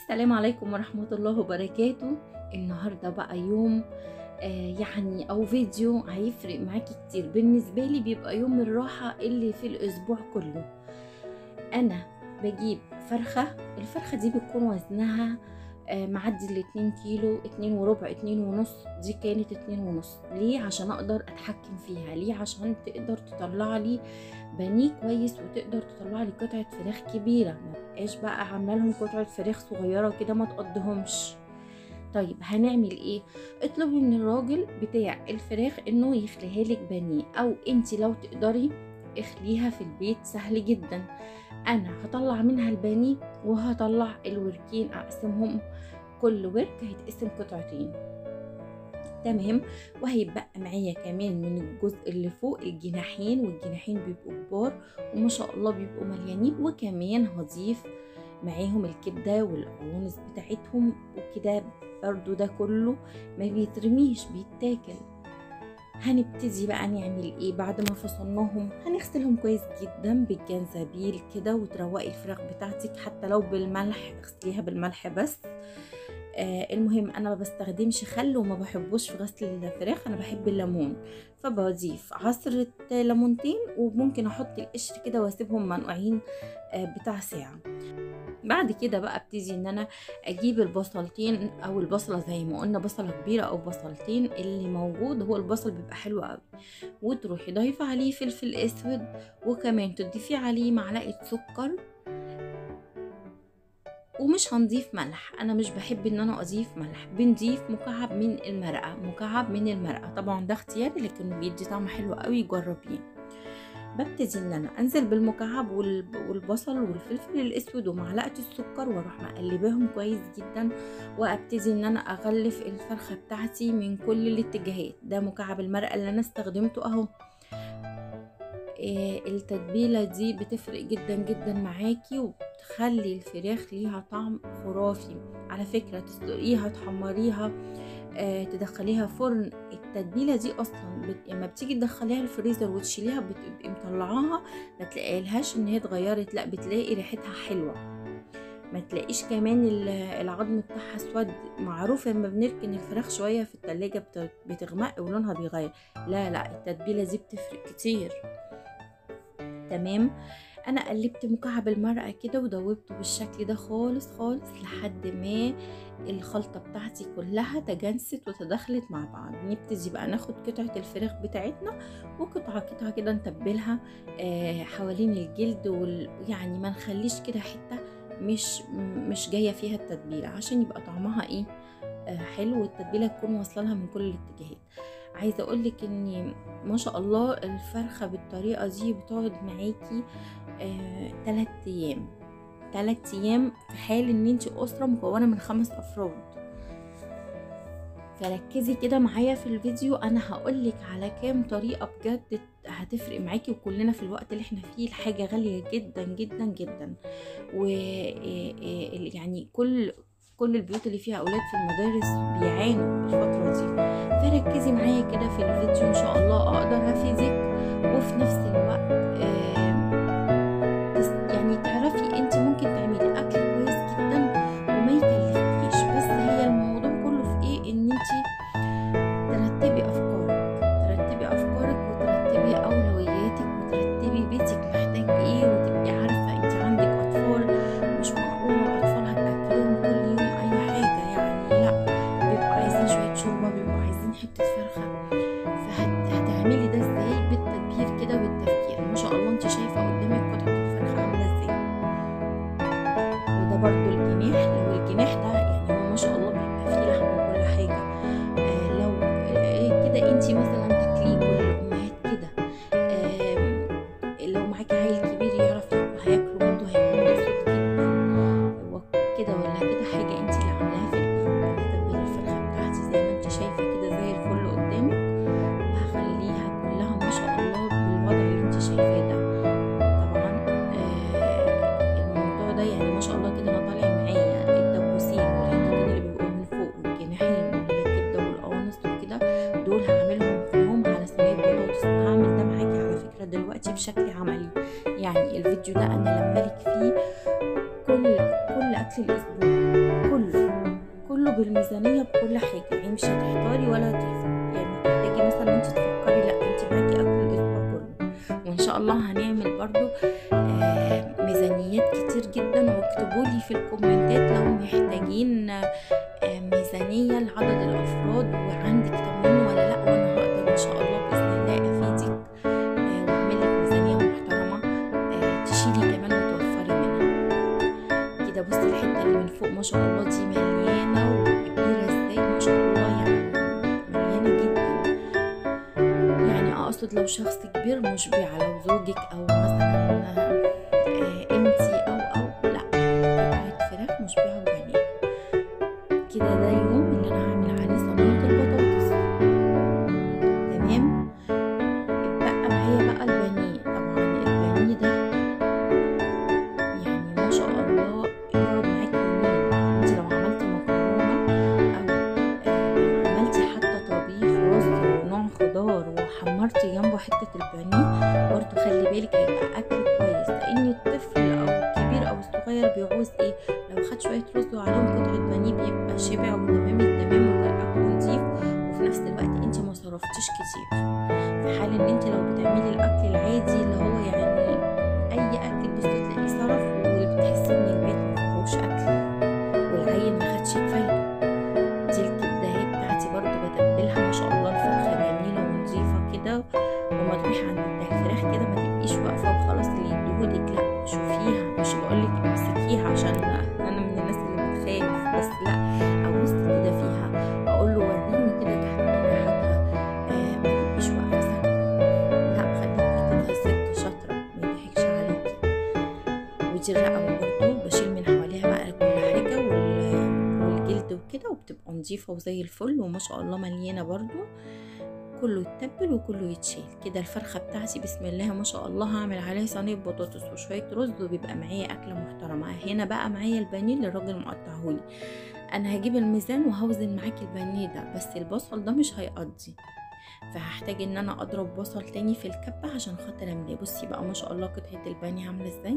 السلام عليكم ورحمة الله وبركاته النهاردة بقى يوم آه يعني أو فيديو هيفرق معاكي كتير بالنسبة لي بيبقى يوم الراحة اللي في الأسبوع كله أنا بجيب فرخة الفرخة دي بتكون وزنها آه معدي الاتنين كيلو اتنين وربع اتنين ونص دي كانت اتنين ونص ليه عشان اقدر اتحكم فيها ليه عشان تقدر تطلع لي بانيه كويس وتقدر تطلع لي قطعة فراخ كبيرة ما بقاش بقى عامله لهم قطعة فراخ صغيرة كده ما تقضهمش طيب هنعمل ايه اطلبي من الراجل بتاع الفراخ انه يخليها لك بانيه او انت لو تقدري اخليها في البيت سهل جدا انا هطلع منها البانيه وهطلع الوركين اقسمهم كل ورك هيتقسم قطعتين تمام وهيبقى معايا كمان من الجزء اللي فوق الجناحين والجناحين بيبقوا كبار وما شاء الله بيبقوا مليانين وكمان هضيف معاهم الكبدة والقوانص بتاعتهم وكده برضو ده كله ما بيترميش بيتاكل هنبتدي بقى نعمل ايه بعد ما فصلناهم هنغسلهم كويس جدا بالجنزبيل كده وتروقي الفراخ بتاعتك حتى لو بالملح اغسليها بالملح بس آه المهم انا ما بستخدمش خل وما بحبوش في غسل الفراخ انا بحب الليمون فبضيف عصرة ليمونتين وممكن احط القشر كده واسيبهم منقوعين آه بتاع ساعة بعد كده بقى ابتدي ان انا اجيب البصلتين او البصله زي ما قلنا بصله كبيره او بصلتين اللي موجود هو البصل بيبقى حلو قوي وتروحي ضايفه عليه فلفل اسود وكمان تضيفي عليه معلقه سكر ومش هنضيف ملح انا مش بحب ان انا اضيف ملح بنضيف مكعب من المرقه مكعب من المرقه طبعا ده اختياري لكن بيدي طعم حلو قوي جربيه ببتدي ان انا انزل بالمكعب والبصل والفلفل الاسود ومعلقه السكر واروح مقلباهم كويس جدا وابتدي ان انا اغلف الفرخه بتاعتي من كل الاتجاهات ده مكعب المرقه اللي انا استخدمته اهو إيه التتبيلة دي بتفرق جدا جدا معاكي وبتخلي الفراخ ليها طعم خرافي على فكرة تسلقيها تحمريها آه تدخليها فرن التتبيله دي اصلا بت... لما بتيجي تدخليها الفريزر وتشيليها بتبقي مطلعاها ما تلاقيلهاش ان هي اتغيرت لا بتلاقي ريحتها حلوه ما تلاقيش كمان العظم بتاعها اسود معروف لما بنركن الفراخ شويه في التلاجة بت... بتغمق ولونها بيغير لا لا التتبيله دي بتفرق كتير تمام انا قلبت مكعب المرقه كده ودوبته بالشكل ده خالص خالص لحد ما الخلطه بتاعتي كلها تجانست وتداخلت مع بعض نبتدي بقى ناخد قطعه الفراخ بتاعتنا وقطعه قطعه كده نتبلها آه حوالين الجلد وال... يعني ما نخليش كده حته مش مش جايه فيها التتبيله عشان يبقى طعمها ايه آه حلو والتتبيله تكون واصله لها من كل الاتجاهات عايزه اقولك ان ما شاء الله الفرخه بالطريقه دي بتقعد معاكي آه، تلات ايام تلات ايام في حال ان انت اسره مكونه من خمس افراد فركزي كده معايا في الفيديو انا هقولك على كام طريقه بجد هتفرق معاكي وكلنا في الوقت اللي احنا فيه الحاجه غاليه جدا جدا جدا و يعني كل كل البيوت اللي فيها اولاد في المدارس بيعانوا الفتره دي فركزي معايا كده في الفيديو ان شاء الله اقدر افيدك وفي نفس الوقت آه يعني تعرفي انت ممكن تعملي اكل كويس جدا وما يكلفكيش بس هي الموضوع كله في ايه ان انت ترتبي افكارك ترتبي افكارك وترتبي اولوياتك وترتبي بيتك محتاج ايه وتبقي عارفه انت عندك اطفال مش معقول الاطفال هتاكلهم كل يوم اي حاجه يعني لا بيبقوا عايزين شويه شوربه بيبقوا عايزين حته فرخه فهتعملي ده ازاي بالتدبير كده والتفكير ما شاء الله انت شايفه قدامك قطعه برضو الجناح لو الجناح ده يعني هو ما شاء الله بيبقى فيه لحم وكل حاجة آه لو آه كده انتي مثلا تاكليه كل الأمهات كده آه لو معاكي عيل كبير يعرف هياكله برضه هيكون مبسوط جدا هو كده ولا كده حاجة انتي اللي عاملاها في البيت انا هتبل الفرخة بتاعتي زي ما انتي شايفة كده زي الفل قدامك وهخليها كلها ما شاء الله بالوضع اللي انتي شايفاه ده يعني ما شاء الله كده انا طالع معايا الدبوسين والحتتين اللي بيبقوا من فوق والجناحين والكبده والقوانص وكده دول هعملهم في يوم على صينيه بطاطس هعمل ده معاكي على فكره دلوقتي بشكل عملي يعني الفيديو ده انا لما لك فيه كل كل اكل الاسبوع الاسبوع كله كله بالميزانيه بكل حاجه يعني مش هتحتاري ولا تف... يعني تحتاجي مثلا انت تفكري لا انت معاكي اكل الاسبوع كله وان شاء الله هنعمل برضو آه ميزانيات كتير جدا واكتبوا لي في الكومنتات لو محتاجين آه ميزانيه لعدد الافراد وعندك تموين ولا لا وانا هقدر ان شاء الله باذن الله افيدك آه واعمل لك ميزانيه محترمه آه تشيلي كمان وتوفري منها كده بصي الحته اللي من فوق ما شاء الله دي مليانه وكبيره ازاي ما شاء الله يعني مليانه جدا يعني اقصد لو شخص كبير مشبعه لو زوجك او مثلا آه انتي او او لا قطعه فراخ مشبعه وجميله كده ده يوم اللي انا هعمل عليه صينيه البطاطس تمام اتبقى معايا بقى البانيه طبعا البانيه ده يعني ما شاء الله يقعد معاكي يومين انت لو عملتي مكرونه او آه، عملتي حتى طبيخ رز ونوع خضار وحمرتي جنبه حته البانيه برضه خلي بالك هيبقى اكل كويس لان الطفل او الكبير او الصغير بيعوز ايه لو خد شويه رز وعليهم قطعه بانيه بيبقى شبع وتمام التمام والاكل نضيف وفي نفس الوقت انت ما صرفتيش كتير في حال ان انت لو بتعملي الاكل العادي اللي هو يعني اي اكل بس تلاقيه صرف وبتحسي ان البيت مفيهوش اكل والعيل ما خدش كفايته دي الكبدة بتاعتي برضو بتبلها ما شاء الله الفرخة جميلة ونظيفة كده وما تروحي عند بتاع الفراخ كده ما تبقيش واقفة وخلاص اللي يديهولك لا شوفيها مش بقولك امسكيها عشان انا من الناس اللي بتخاف بس لا ابص كده فيها اقول له وريني كده تحت جناحاتها آه ما تبقيش واقفة ساكتة لا خليكي كده ست شاطرة ما يضحكش عليكي ودي الرقبة برضو بشيل من حواليها بقى كل حاجة وال- والجلد وكده وبتبقى نظيفة وزي الفل وما شاء الله مليانة برضو كله يتبل وكله يتشيل كده الفرخة بتاعتي بسم الله ما شاء الله هعمل عليها صينية بطاطس وشوية رز وبيبقى معايا أكلة محترمة هنا بقى معايا البانيه اللي الراجل مقطعهولي أنا هجيب الميزان وهوزن معاكي البانيه ده بس البصل ده مش هيقضي فهحتاج ان انا اضرب بصل تاني في الكبة عشان خاطر املاه بصي بقى ما شاء الله قطعة البانيه عاملة ازاي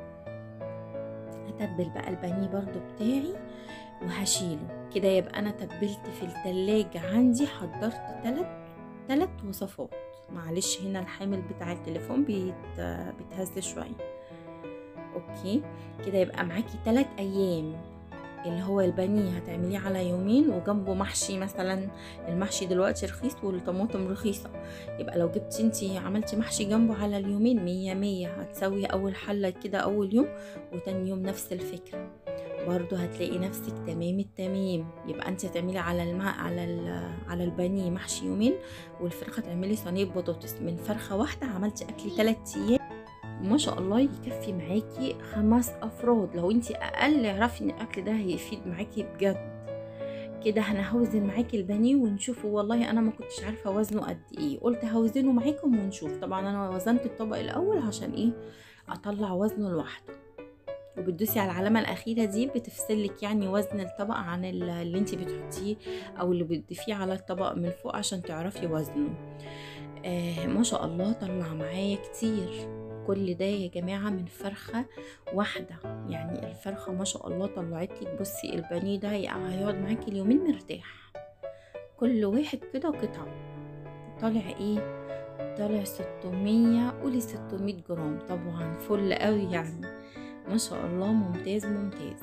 هتبل بقى البانيه برضو بتاعي وهشيله كده يبقى انا تبلت في التلاجة عندي حضرت تلت تلت وصفات معلش هنا الحامل بتاع التليفون بيت بيتهز شوية اوكي كده يبقى معاكي تلات ايام اللي هو البانيه هتعمليه على يومين وجنبه محشي مثلا المحشي دلوقتي رخيص والطماطم رخيصة يبقى لو جبتي انتي عملتي محشي جنبه على اليومين مية مية هتسوي اول حلة كده اول يوم وتاني يوم نفس الفكرة برضو هتلاقي نفسك تمام التمام يبقى انت هتعملي على الماء على ال- على البانيه محشي يومين والفرخه تعملي صينيه بطاطس من فرخه واحده عملتي اكل 3 ايام ما شاء الله يكفي معاكي خمس افراد لو انت اقل اعرفي ان الاكل ده هيفيد معاكي بجد كده انا هوزن معاكي البانيه ونشوفه والله انا ما كنتش عارفه وزنه قد ايه قلت هوزنه معاكم ونشوف طبعا انا وزنت الطبق الاول عشان ايه اطلع وزنه لوحده وبتدوسي على العلامة الأخيرة دي بتفصلك يعني وزن الطبق عن ال- اللي انت بتحطيه أو اللي بتضيفيه على الطبق من فوق عشان تعرفي وزنه آه ما شاء الله طلع معايا كتير كل ده يا جماعة من فرخة واحدة يعني الفرخة ما شاء الله طلعت لك بصي البانيه ده هيقعد معاكي اليومين مرتاح كل واحد كده قطعة طالع ايه طالع 600 قولي 600 جرام طبعا فل قوي يعني ما شاء الله ممتاز ممتاز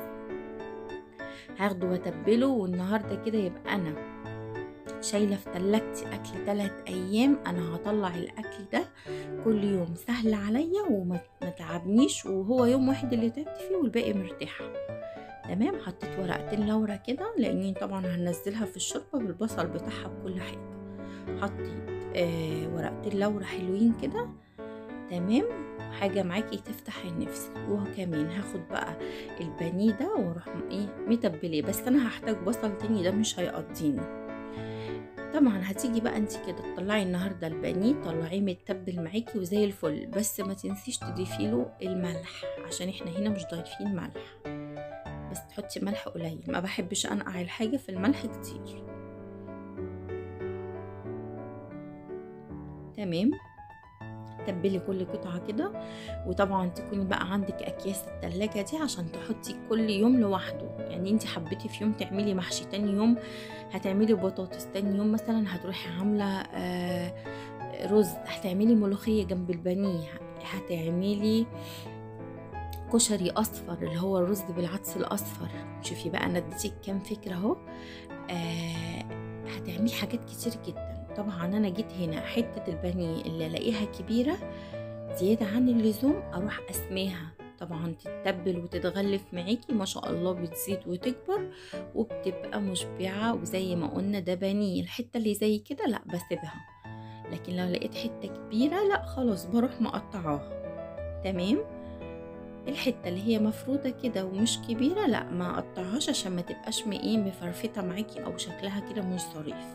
هاخده واتبله والنهارده كده يبقى انا شايله في تلاجتي اكل تلات ايام انا هطلع الاكل ده كل يوم سهل عليا وما ما تعبنيش وهو يوم واحد اللي تعبت فيه والباقي مرتاحه تمام حطيت ورقتين لورا كده لاني طبعا هنزلها في الشوربه بالبصل بتاعها بكل حاجه حطيت آه ورقتين لورا حلوين كده تمام حاجة معاكي تفتح النفس وكمان هاخد بقى البانيه ده واروح ايه متبليه بس انا هحتاج بصل تاني ده مش هيقضيني طبعا هتيجي بقى انت كده تطلعي النهارده البانيه طلعيه متبل معاكي وزي الفل بس ما تنسيش تضيفي له الملح عشان احنا هنا مش ضايفين ملح بس تحطي ملح قليل ما بحبش انقع الحاجه في الملح كتير تمام تبلي كل قطعة كده وطبعا تكوني بقى عندك أكياس التلاجة دي عشان تحطي كل يوم لوحده يعني انت حبيتي في يوم تعملي محشي تاني يوم هتعملي بطاطس تاني يوم مثلا هتروحي عاملة آه رز هتعملي ملوخية جنب البانيه هتعملي كشري اصفر اللي هو الرز بالعدس الاصفر شوفي بقى انا اديتك كام فكره اهو آه هتعملي حاجات كتير جدا طبعا انا جيت هنا حته البانيه اللي الاقيها كبيره زياده عن اللزوم اروح اسميها طبعا تتبل وتتغلف معاكي ما شاء الله بتزيد وتكبر وبتبقى مشبعه وزي ما قلنا ده بانيه الحته اللي زي كده لا بسيبها لكن لو لقيت حته كبيره لا خلاص بروح مقطعاها تمام الحته اللي هي مفروده كده ومش كبيره لا ما اقطعهاش عشان ما تبقاش ايه مفرفته معاكي او شكلها كده مش ظريف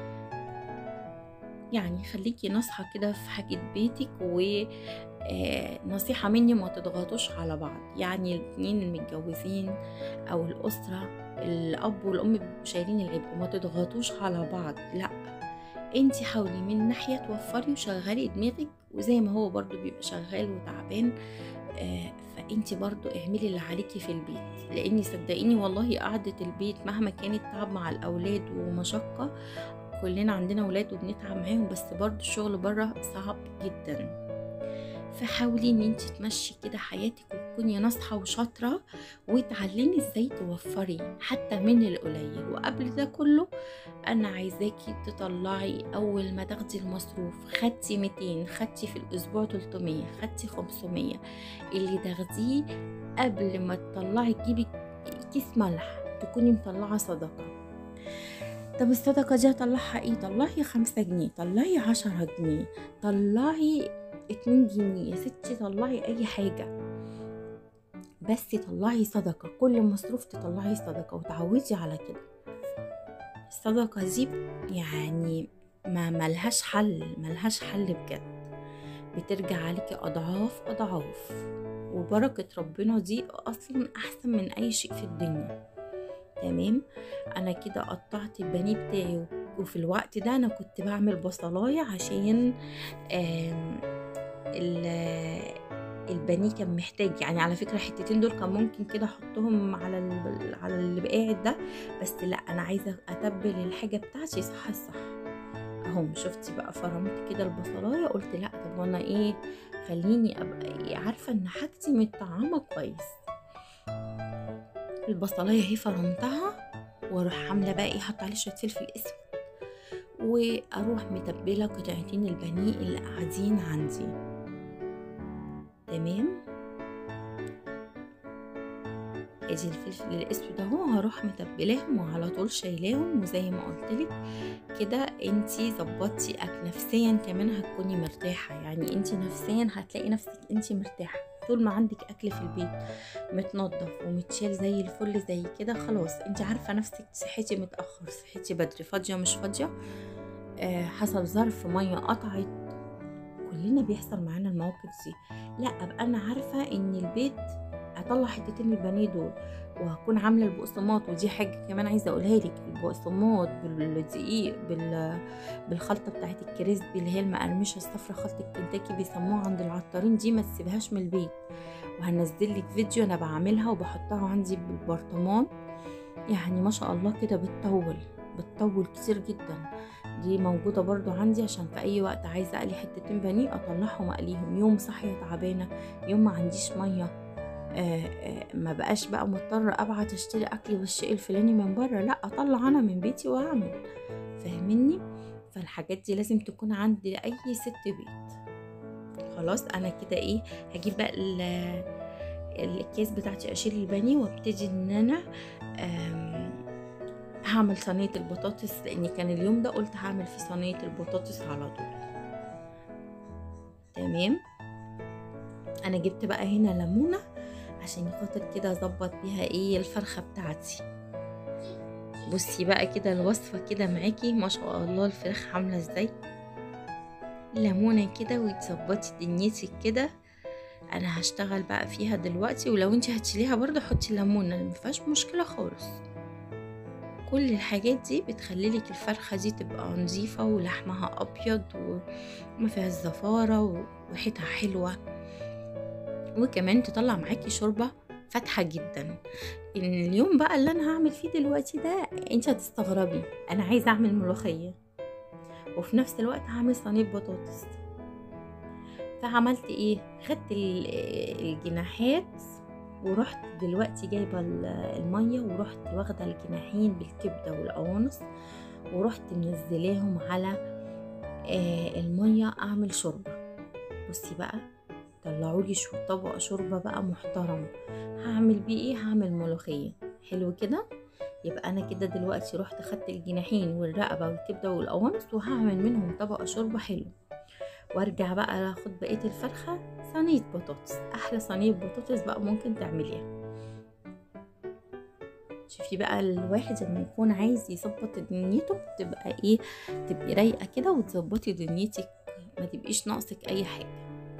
يعني خليكي ناصحه كده في حاجه بيتك و آه نصيحة مني ما تضغطوش على بعض يعني الاتنين المتجوزين أو الأسرة الأب والأم بيبقوا شايلين العبء ما تضغطوش على بعض لأ انتي حاولي من ناحية توفري وشغلي دماغك وزي ما هو برضو بيبقى شغال وتعبان آه فانتي برضو اعملي اللي عليكي في البيت لاني صدقيني والله قعدة البيت مهما كانت تعب مع الاولاد ومشقة كلنا عندنا ولاد وبنتعب معاهم بس برضو الشغل بره صعب جدا فحاولي ان انت تمشي كده حياتك وتكوني ناصحه وشاطره وتعلمي ازاي توفري حتى من القليل وقبل ده كله انا عايزاكي تطلعي اول ما تاخدي المصروف خدتي 200 خدتي في الاسبوع 300 خدتي 500 اللي تاخديه قبل ما تطلعي تجيبي كيس ملح تكوني مطلعه صدقه طب الصدقة دي هطلعها ايه طلعي خمسة جنيه طلعي عشرة جنيه طلعي اتنين جنيه يا ستي طلعي اي حاجة بس طلعي صدقة كل مصروف تطلعي صدقة وتعودي على كده الصدقة دي يعني ما ملهاش حل ملهاش حل بجد بترجع عليكي أضعاف أضعاف وبركة ربنا دي أصلا أحسن من أي شيء في الدنيا تمام أنا كده قطعت البانيه بتاعي وفي الوقت ده أنا كنت بعمل بصلاية عشان البانيه كان محتاج يعني على فكره الحتتين دول كان ممكن كده احطهم على على اللي قاعد ده بس لا انا عايزه اتبل الحاجه بتاعتي صح الصح اهو شفتي بقى فرمت كده البصلايه قلت لا طب وانا ايه خليني ابقى إيه عارفه ان حاجتي متطعمه كويس البصلايه اهي فرمتها واروح عامله بقى ايه احط عليه شويه فلفل اسود واروح متبله قطعتين البانيه اللي قاعدين عندي تمام ادي الفلفل الاسود اهو هروح متبلاهم وعلى طول شايلاهم وزي ما قلتلك كده انتي ظبطتي اكل نفسيا كمان هتكوني مرتاحه يعني انتي نفسيا هتلاقي نفسك انتي مرتاحه طول ما عندك اكل في البيت متنضف ومتشال زي الفل زي كده خلاص انت عارفه نفسك صحيتي متاخر صحيتي بدري فاضيه مش فاضيه آه حصل ظرف ميه قطعت كلنا بيحصل معانا المواقف دي لا ابقى انا عارفه ان البيت هطلع حتتين البانيه دول وهكون عامله البقسماط ودي حاجه كمان عايزه اقولها لك البقسماط بالدقيق بال... بالخلطه بتاعت الكريسبي اللي هي المقرمشه الصفرا خلطه الكنتاكي بيسموها عند العطارين دي ما تسيبهاش من البيت وهنزل لك فيديو انا بعملها وبحطها عندي بالبرطمان يعني ما شاء الله كده بتطول بتطول كتير جدا دي موجودة برضو عندي عشان في أي وقت عايزة أقلي حتتين بانيه أطلعهم أقليهم يوم صحية تعبانة يوم ما عنديش مية آه آه ما بقاش بقى مضطرة أبعت أشتري أكل بالشيء الفلاني من بره لأ أطلع أنا من بيتي وأعمل فاهمني فالحاجات دي لازم تكون عند أي ست بيت خلاص أنا كده إيه هجيب بقى الأكياس بتاعتي أشيل البانيه وابتدي إن أنا هعمل صينية البطاطس لأن كان اليوم ده قلت هعمل في صينية البطاطس على طول تمام أنا جبت بقى هنا ليمونة عشان خاطر كده اظبط بيها ايه الفرخة بتاعتي بصي بقى كده الوصفة كده معاكي ما شاء الله الفراخ عاملة ازاي ليمونة كده وتظبطي دنيتك كده انا هشتغل بقى فيها دلوقتي ولو انت هتشيليها برضه حطي ليمونة مفيهاش مشكلة خالص كل الحاجات دي بتخلي لك الفرخة دي تبقى نظيفة ولحمها أبيض وما فيهاش زفارة وريحتها حلوة وكمان تطلع معاكي شوربة فاتحة جدا اليوم بقى اللي انا هعمل فيه دلوقتي ده انت هتستغربي انا عايزة اعمل ملوخية وفي نفس الوقت هعمل صينية بطاطس فعملت ايه خدت الجناحات ورحت دلوقتي جايبة المية ورحت واخدة الجناحين بالكبدة والقوانص ورحت منزلاهم على المية اعمل شوربة بصي بقى طلعولي شو طبق شوربة بقى محترم هعمل بيه ايه هعمل ملوخية حلو كده يبقى انا كده دلوقتي رحت خدت الجناحين والرقبة والكبدة والقوانص وهعمل منهم طبق شوربة حلو وارجع بقى اخد بقية الفرخة صينية بطاطس احلى صينية بطاطس بقى ممكن تعمليها شوفي بقى الواحد لما يكون عايز يظبط دنيته تبقى ايه تبقي رايقه كده وتظبطي دنيتك ما تبقيش ناقصك اي حاجه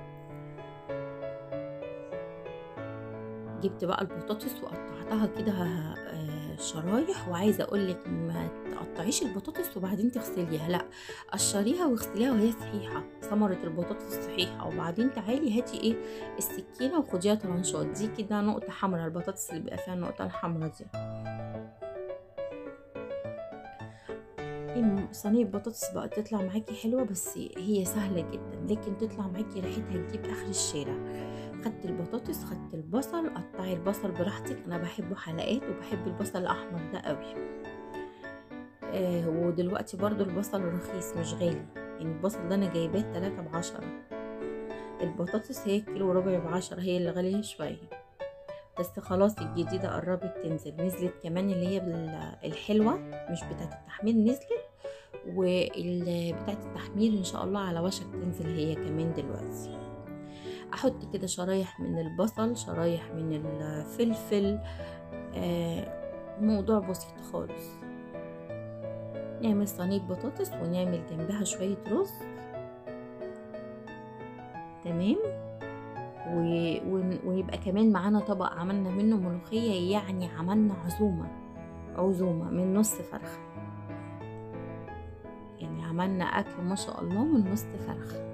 جبت بقى البطاطس وقطعتها كده شرايح وعايزه اقول لك ما تقطعيش البطاطس وبعدين تغسليها لا قشريها واغسليها وهي صحيحه ثمره البطاطس صحيحه وبعدين تعالي هاتي ايه السكينه وخديها طرنشات دي كده نقطه حمراء البطاطس اللي بيبقى فيها النقطه الحمراء دي صينية بطاطس بقى تطلع معاكي حلوة بس هي سهلة جدا لكن تطلع معاكي ريحتها تجيب اخر الشارع خدت البطاطس خدت البصل قطعي البصل براحتك انا بحبه حلقات وبحب البصل الاحمر ده قوي آه ودلوقتي برضو البصل رخيص مش غالي يعني البصل ده انا جايباه تلاتة بعشرة البطاطس هي كيلو وربع بعشرة هي اللي غالية شوية بس خلاص الجديدة قربت تنزل نزلت كمان اللي هي الحلوة مش بتاعت التحمير نزلت وبتاعت التحمير ان شاء الله على وشك تنزل هي كمان دلوقتي احط كده شرايح من البصل شرايح من الفلفل آه موضوع بسيط خالص نعمل صينية بطاطس ونعمل جنبها شوية رز تمام و... ويبقى كمان معانا طبق عملنا منه ملوخية يعني عملنا عزومة عزومة من نص فرخة يعني عملنا أكل ما شاء الله من نص فرخة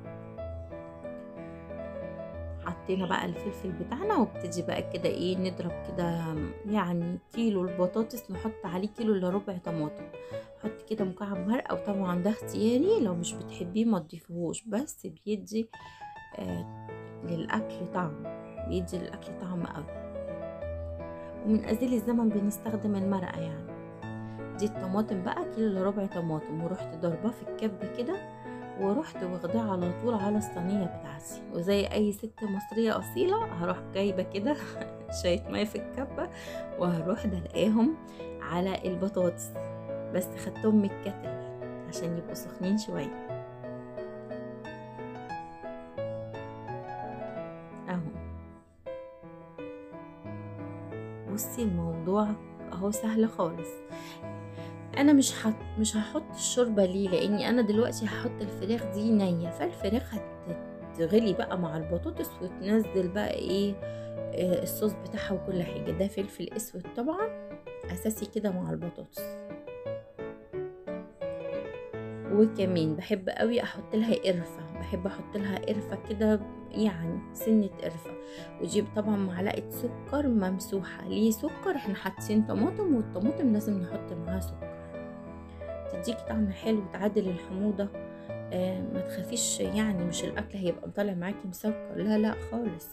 حطينا بقى الفلفل بتاعنا وابتدي بقى كده ايه نضرب كده يعني كيلو البطاطس نحط عليه كيلو الا ربع طماطم حط كده مكعب مرقه وطبعا ده اختياري لو مش بتحبيه ما تضيفوهوش بس بيدي آه للاكل طعم بيدي للاكل طعم قوي ومن ازيل الزمن بنستخدم المرقه يعني دي الطماطم بقى كيلو الا ربع طماطم ورحت ضرباه في الكبه كده ورحت واخداه على طول على الصينية بتاعتي وزي أي ست مصرية أصيلة هروح جايبة كده شوية مية في الكبة وهروح دلقاهم على البطاطس بس خدتهم من الكتل عشان يبقوا سخنين شوية اهو بصي الموضوع اهو سهل خالص انا مش حط مش هحط الشوربه ليه لاني انا دلوقتي هحط الفراخ دي نيه فالفراخ هتغلي بقى مع البطاطس وتنزل بقى ايه آه الصوص بتاعها وكل حاجه ده فلفل اسود طبعا اساسي كده مع البطاطس وكمان بحب قوي احط لها قرفه بحب احط لها قرفه كده يعني سنه قرفه وجيب طبعا معلقه سكر ممسوحه ليه سكر احنا حاطين طماطم والطماطم لازم نحط معاها سكر تديكي طعم حلو تعادل الحموضة آه ما تخافيش يعني مش الأكل هيبقى مطلع معاكي مسكر لا لا خالص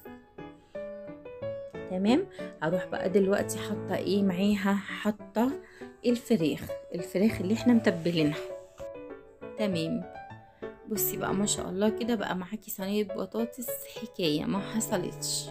تمام هروح بقى دلوقتي حاطة ايه معاها حاطة الفراخ الفراخ اللي احنا متبلينها تمام بصي بقى ما شاء الله كده بقى معاكي صينية بطاطس حكاية ما حصلتش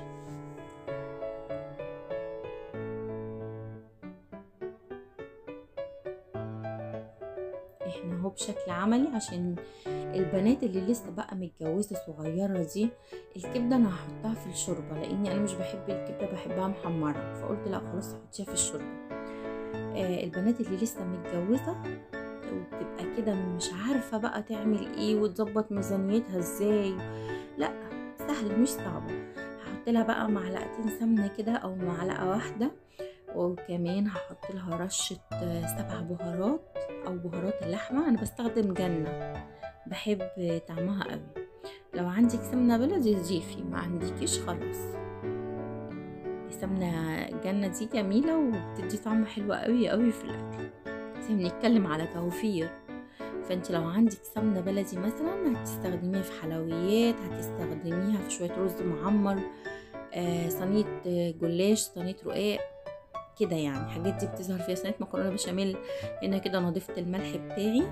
احنا اهو بشكل عملي عشان البنات اللي لسه بقى متجوزه صغيره دي الكبده انا هحطها في الشوربه لاني انا مش بحب الكبده بحبها محمره فقلت لا خلاص حطيها في الشوربه آه البنات اللي لسه متجوزه وبتبقى كده مش عارفه بقى تعمل ايه وتظبط ميزانيتها ازاي لا سهل مش صعبه هحط لها بقى معلقتين سمنه كده او معلقه واحده وكمان هحط لها رشة سبع بهارات او بهارات اللحمة انا بستخدم جنة بحب طعمها قوي لو عندك سمنة بلدي ضيفي ما عندكيش خلاص السمنة جنة دي جميلة وبتدي طعم حلو قوي قوي في الاكل زي بنتكلم على توفير فانت لو عندك سمنة بلدي مثلا هتستخدميها في حلويات هتستخدميها في شوية رز معمر آه صينية جلاش صينية رقاق كده يعني الحاجات دي بتظهر فيها صينية مكرونة بشاميل هنا كده نضفت الملح بتاعي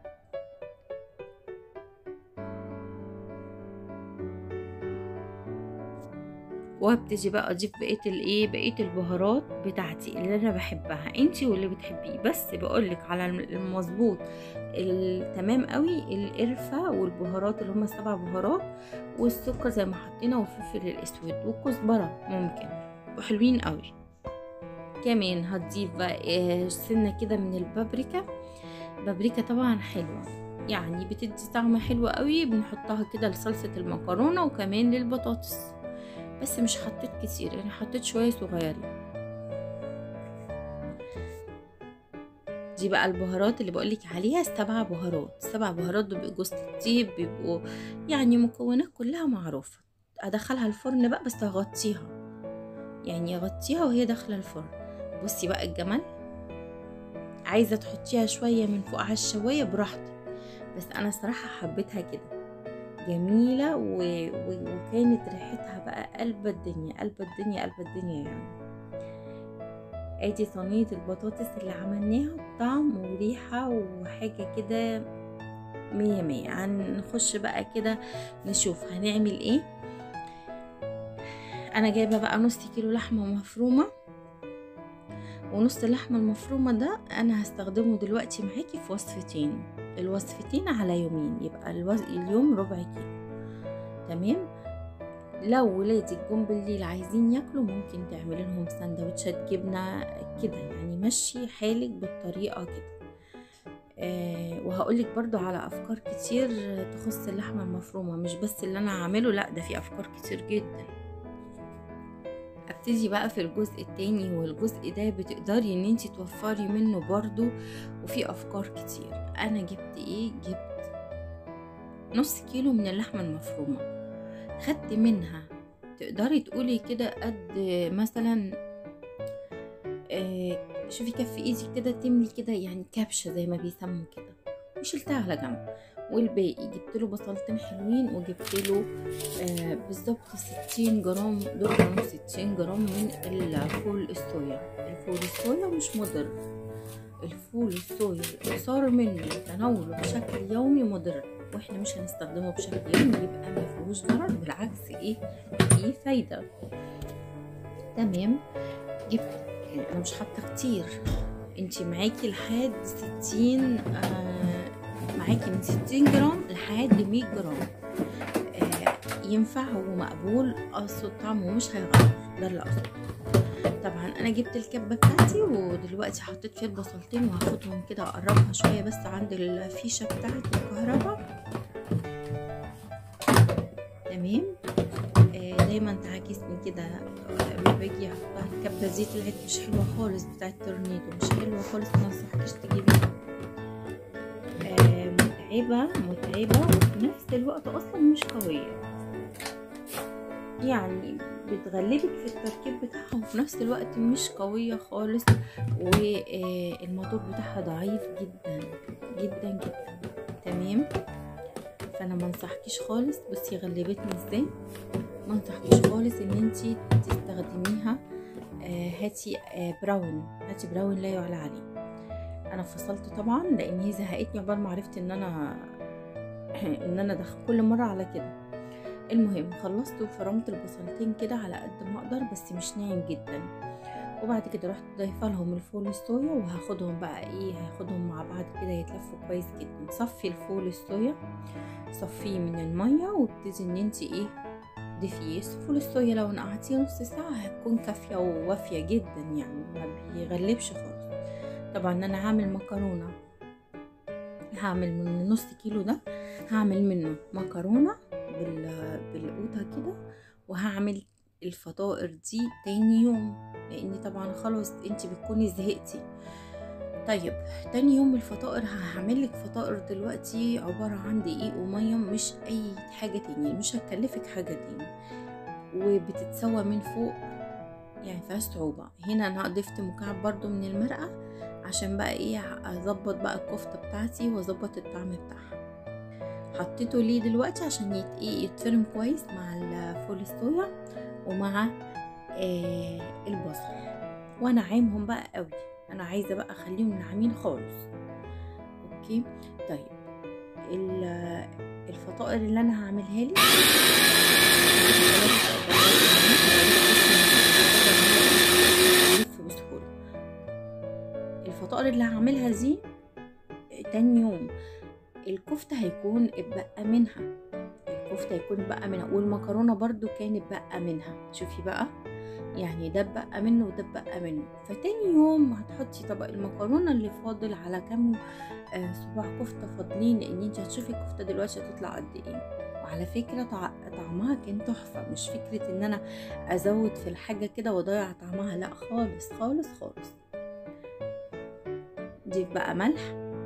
وابتدي بقى اضيف بقيه الايه بقيه البهارات بتاعتي اللي انا بحبها انتي واللي بتحبيه بس بقولك على المظبوط التمام قوي القرفه والبهارات اللي هما السبع بهارات والسكر زي ما حطينا والفلفل الاسود والكزبره ممكن وحلوين قوي كمان هتضيف بقى سنه كده من البابريكا بابريكا طبعا حلوه يعني بتدي طعم حلو قوي بنحطها كده لصلصه المكرونه وكمان للبطاطس بس مش حطيت كتير يعني حطيت شوية صغيرين دي بقى البهارات اللي بقولك عليها السبع بهارات السبع بهارات دول جوز الطيب بيبقوا يعني مكونات كلها معروفة ادخلها الفرن بقى بس اغطيها يعني اغطيها وهي داخلة الفرن بصي بقى الجمال عايزة تحطيها شوية من فوق على الشواية براحتك بس انا صراحة حبيتها كده جميلة و... و... وكانت ريحتها بقى قلب الدنيا قلب الدنيا قلب الدنيا يعني ادي صينية البطاطس اللي عملناها بطعم وريحة وحاجة كده مية مية هنخش بقى كده نشوف هنعمل ايه انا جايبة بقى نص كيلو لحمة مفرومة ونص اللحمة المفرومة ده انا هستخدمه دلوقتي معاكي في وصفتين الوصفتين على يومين يبقى الوز... اليوم ربع كيلو تمام لو ولادك جم بالليل عايزين ياكلوا ممكن تعملي لهم سندوتشات جبنه كده يعني مشي حالك بالطريقه كده آه وهقولك برضو على افكار كتير تخص اللحمه المفرومه مش بس اللي انا هعمله لا ده في افكار كتير جدا ابتدي بقى في الجزء التاني والجزء ده بتقدري ان انت توفري منه برضو وفي افكار كتير انا جبت ايه جبت نص كيلو من اللحمة المفرومة خدت منها تقدري تقولي كده قد مثلا آه شوفي كف ايدي كده تملي كده يعني كبشة زي ما بيسموا كده وشلتها على جنب والباقي جبت له بصلتين حلوين وجبت له آه بالظبط 60 جرام دول كانوا 60 جرام من الفول الصويا الفول الصويا مش مضر الفول الصويا الاكثار منه وتناوله بشكل يومي مضر واحنا مش هنستخدمه بشكل يومي يبقى ما فيهوش ضرر بالعكس ايه فيه فايده تمام جبت يعني انا مش حاطه كتير انتي معاكي لحد 60 آه معاكي من 60 جرام لحد 100 جرام آه ينفع هو مقبول اقصد طعمه مش هيغير ده اللي اقصده طبعا انا جبت الكبه بتاعتي ودلوقتي حطيت فيها البصلتين وهاخدهم كده اقربها شويه بس عند الفيشه بتاعت الكهرباء تمام آه دايما تعاكسني كده لما باجي احطها الكبه دي طلعت مش حلوه خالص بتاعت تورنيدو مش حلوه خالص ما انصحكش تجيبيها آه متعبه متعبه وفي نفس الوقت اصلا مش قويه يعني بتغلبك في التركيب بتاعها وفي نفس الوقت مش قوية خالص والموتور بتاعها ضعيف جدا جدا جدا تمام فانا ما انصحكيش خالص بصي غلبتني ازاي ما انصحكيش خالص ان انتي تستخدميها هاتي براون هاتي براون لا يعلى عليه انا فصلت طبعا لان هي زهقتني عقبال ما عرفت ان انا ان انا دخل كل مره على كده المهم خلصت وفرمت البصلتين كده على قد ما اقدر بس مش ناعم جدا وبعد كده رحت ضايفه لهم الفول الصويا وهاخدهم بقى ايه هاخدهم مع بعض كده يتلفوا كويس جدا صفي الفول الصويا صفيه من الميه وابتدي ان انت ايه ضيفيه فول الصويا لو نقعتيه نص ساعه هتكون كافيه ووافيه جدا يعني ما بيغلبش خالص طبعا انا هعمل مكرونه هعمل من النص كيلو ده هعمل منه مكرونه بالقوطة كده وهعمل الفطائر دي تاني يوم لان طبعا خلاص انت بتكوني زهقتي طيب تاني يوم الفطائر هعمل لك فطائر دلوقتي عبارة عن دقيق ومية مش اي حاجة تاني مش هتكلفك حاجة تاني وبتتسوى من فوق يعني فيها صعوبة هنا انا ضفت مكعب برضو من المرقة عشان بقى ايه اظبط بقى الكفتة بتاعتي واظبط الطعم بتاعها حطيته ليه دلوقتي عشان يت... ايه يتفرم كويس مع الفول الصويا ومع آه البصل وانا عايمهم بقى قوي انا عايزه بقى اخليهم ناعمين خالص اوكي طيب الفطائر اللي انا هعملها لي الفطائر اللي هعملها دي تاني يوم الكفتة هيكون اتبقى منها الكفتة هيكون اتبقى منها والمكرونة برضو كان اتبقى منها شوفي بقى يعني ده بقى منه وده بقى منه فتاني يوم هتحطي طبق المكرونه اللي فاضل على كام آه صباع كفته فاضلين لان انت هتشوفي الكفته دلوقتي هتطلع قد ايه وعلى فكره طعمها كان تحفه مش فكره ان انا ازود في الحاجه كده واضيع طعمها لا خالص خالص خالص ضيف بقى ملح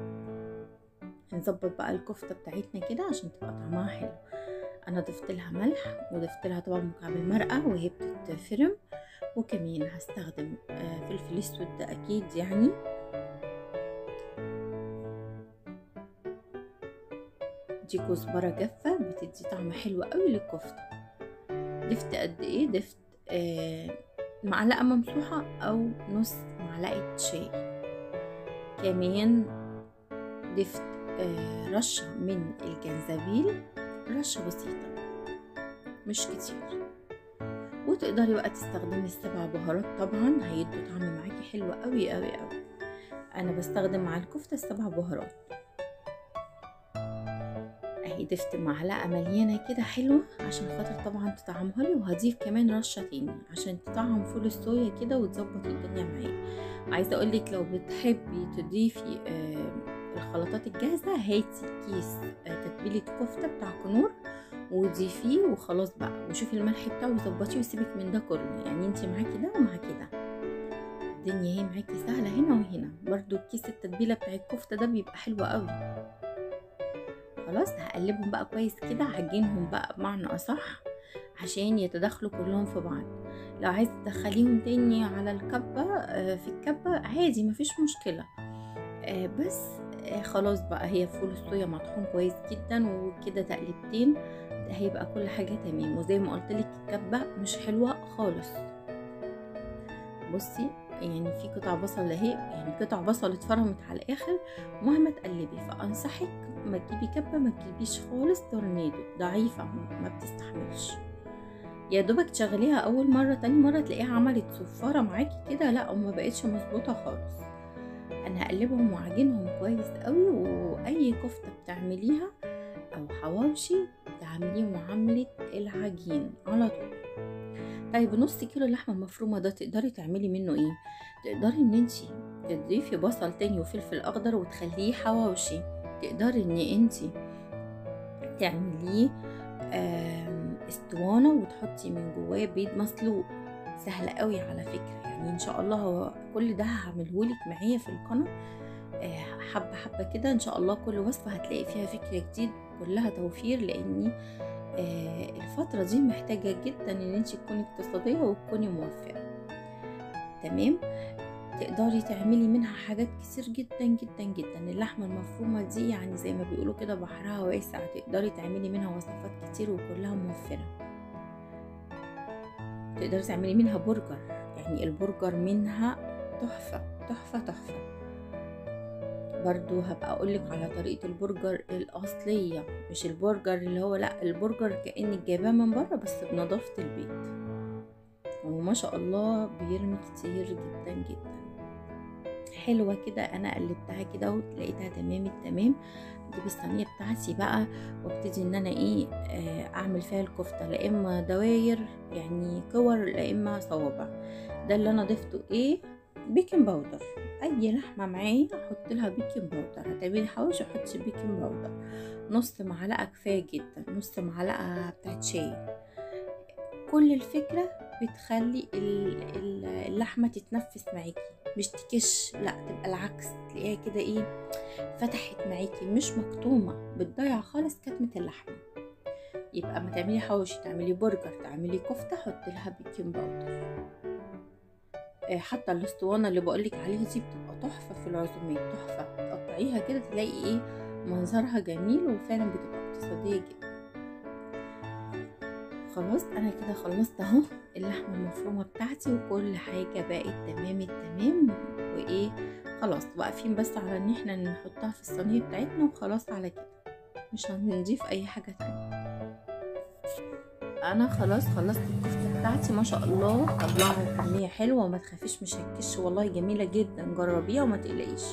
هنظبط بقى الكفته بتاعتنا كده عشان تبقى طعمها حلو انا ضفت لها ملح وضفت لها طبعا مكعب المرقه وهي بتتفرم وكمان هستخدم فلفل اسود ده اكيد يعني دي كزبره جافه بتدي طعم حلو قوي للكفته ضفت قد ايه ضفت آه معلقه ممسوحه او نص معلقه شاي كمان ضفت آه رشه من الجنزبيل رشه بسيطه مش كتير وتقدري بقى تستخدمي السبع بهارات طبعا هيدوا طعم معاكي حلو قوي قوي قوي انا بستخدم مع الكفته السبع بهارات اهي ضفت معلقه مليانه كده حلوه عشان خاطر طبعا تطعمها لي وهضيف كمان رشه تاني عشان تطعم فول الصويا كده وتظبط الدنيا معايا عايزه اقولك لو بتحبي تضيفي آه الخلطات الجاهزه هاتي كيس آه تتبيله كفته بتاع كنور وضيفيه وخلاص بقى وشوفي الملح بتاعه وظبطيه وسيبك من ده كله يعني انت معاكي ده ومعاكي ده الدنيا هي معاكي سهله هنا وهنا برضو كيس التتبيله بتاع الكفته ده بيبقى حلو قوي خلاص هقلبهم بقى كويس كده هعجنهم بقى بمعنى اصح عشان يتداخلوا كلهم في بعض لو عايز تدخليهم تاني على الكبة في الكبة عادي مفيش مشكلة بس خلاص بقى هي فول الصويا مطحون كويس جدا وكده تقليبتين هيبقى كل حاجة تمام وزي ما قلت لك الكبة مش حلوة خالص بصي يعني في قطع بصل اهي يعني قطع بصل اتفرمت على الاخر ومهما تقلبي فانصحك ما تجيبي كبه ما تجيبيش خالص تورنيدو ضعيفه ما بتستحملش يا دوبك تشغليها اول مره تاني مره تلاقيها عملت صفاره معاكي كده لا وما بقتش مظبوطه خالص انا هقلبهم واعجنهم كويس قوي واي كفته بتعمليها او حواوشي تعمليه معامله العجين على طول طيب نص كيلو لحمه مفرومه ده تقدري تعملي منه ايه تقدري ان انتي تضيفي بصل تاني وفلفل اخضر وتخليه حواوشي تقدري ان انتي تعمليه اسطوانه وتحطي من جواه بيض مسلوق سهل قوي على فكره يعني ان شاء الله هو كل ده هعملهولك معايا في القناه حبه حبه كده ان شاء الله كل وصفه هتلاقي فيها فكره جديد كلها توفير لاني الفترة دي محتاجة جدا ان انت تكوني اقتصادية وتكوني موفرة تمام تقدري تعملي منها حاجات كتير جدا جدا جدا اللحمة المفرومة دي يعني زي ما بيقولوا كده بحرها واسع تقدري تعملي منها وصفات كتير وكلها موفرة تقدري تعملي منها برجر يعني البرجر منها تحفة تحفة تحفة برضو هبقى اقولك على طريقة البرجر الاصلية مش البرجر اللي هو لا البرجر كأنك جايباه من بره بس بنظافة البيت وما شاء الله بيرمي كتير جدا جدا حلوة كده انا قلبتها كده ولقيتها تمام التمام اجيب الصينية بتاعتي بقى وابتدي ان انا ايه اعمل فيها الكفتة لا اما دواير يعني كور لا اما صوابع ده اللي انا ضفته ايه بيكنج باودر اي لحمه معايا احط لها بيكنج باودر هتعملي حواوشي حطي بيكنج باودر نص معلقه كفايه جدا نص معلقه بتاعت شاي كل الفكره بتخلي اللحمه تتنفس معاكي مش تكش لا تبقى العكس تلاقيها كده ايه فتحت معاكي مش مكتومه بتضيع خالص كتمه اللحمه يبقى ما تعملي حواوشي تعملي برجر تعملي كفته حطي لها بيكنج باودر حتى الاسطوانه اللي بقولك عليها دي بتبقى تحفه في العزومات تحفه تقطعيها كده تلاقي ايه منظرها جميل وفعلا بتبقى اقتصاديه جدا خلاص انا كده خلصت اهو اللحمه المفرومه بتاعتي وكل حاجه بقت تمام التمام وايه خلاص واقفين بس على ان احنا نحطها في الصينيه بتاعتنا وخلاص على كده مش هنضيف اي حاجه تانية انا خلاص خلصت الكفته بتاعتي ما شاء الله طلعت كميه حلوه وما تخافيش مش هتكش والله جميله جدا جربيها وما تقلقيش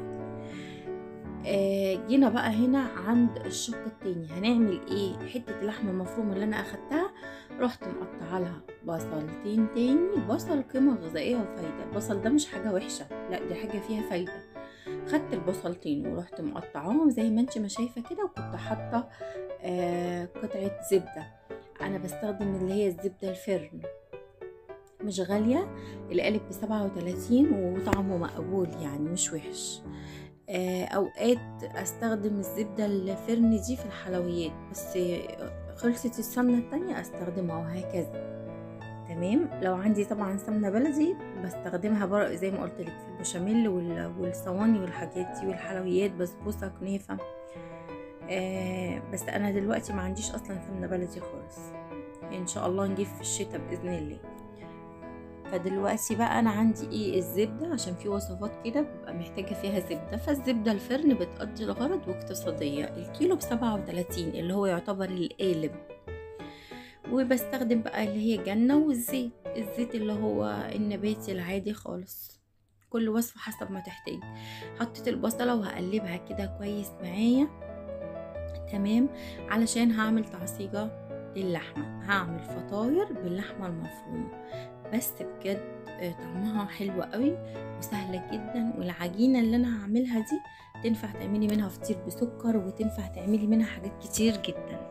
آه جينا بقى هنا عند الشق التاني هنعمل ايه حته اللحمه المفرومه اللي انا اخدتها رحت مقطعه لها بصلتين تاني البصل قيمه غذائيه وفايده البصل ده مش حاجه وحشه لا دي حاجه فيها فايده خدت البصلتين ورحت مقطعاهم زي ما انت ما شايفه كده وكنت حاطه آه قطعه زبده انا بستخدم اللي هي الزبده الفرن مش غاليه القالب بسبعة وتلاتين وطعمه مقبول يعني مش وحش اوقات استخدم الزبدة الفرن دي في الحلويات بس خلصت السمنة التانية استخدمها وهكذا تمام لو عندي طبعا سمنة بلدي بستخدمها برق زي ما قلت لك في البشاميل والصواني والحاجات دي والحلويات بسبوسة كنافة آه بس انا دلوقتي ما عنديش اصلا سمنة بلدي خالص ان شاء الله نجيب في الشتاء باذن الله فدلوقتي بقى انا عندي ايه الزبدة عشان في وصفات كده ببقى محتاجة فيها زبدة فالزبدة الفرن بتقضي الغرض واقتصادية الكيلو بسبعة وتلاتين اللي هو يعتبر القالب وبستخدم بقى اللي هي جنة والزيت الزيت اللي هو النباتي العادي خالص كل وصفة حسب ما تحتاج حطيت البصلة وهقلبها كده كويس معايا تمام علشان هعمل تعصيجة للحمة هعمل فطاير باللحمة المفرومة بس بجد طعمها حلو قوي وسهلة جدا والعجينة اللي انا هعملها دي تنفع تعملي منها فطير بسكر وتنفع تعملي منها حاجات كتير جدا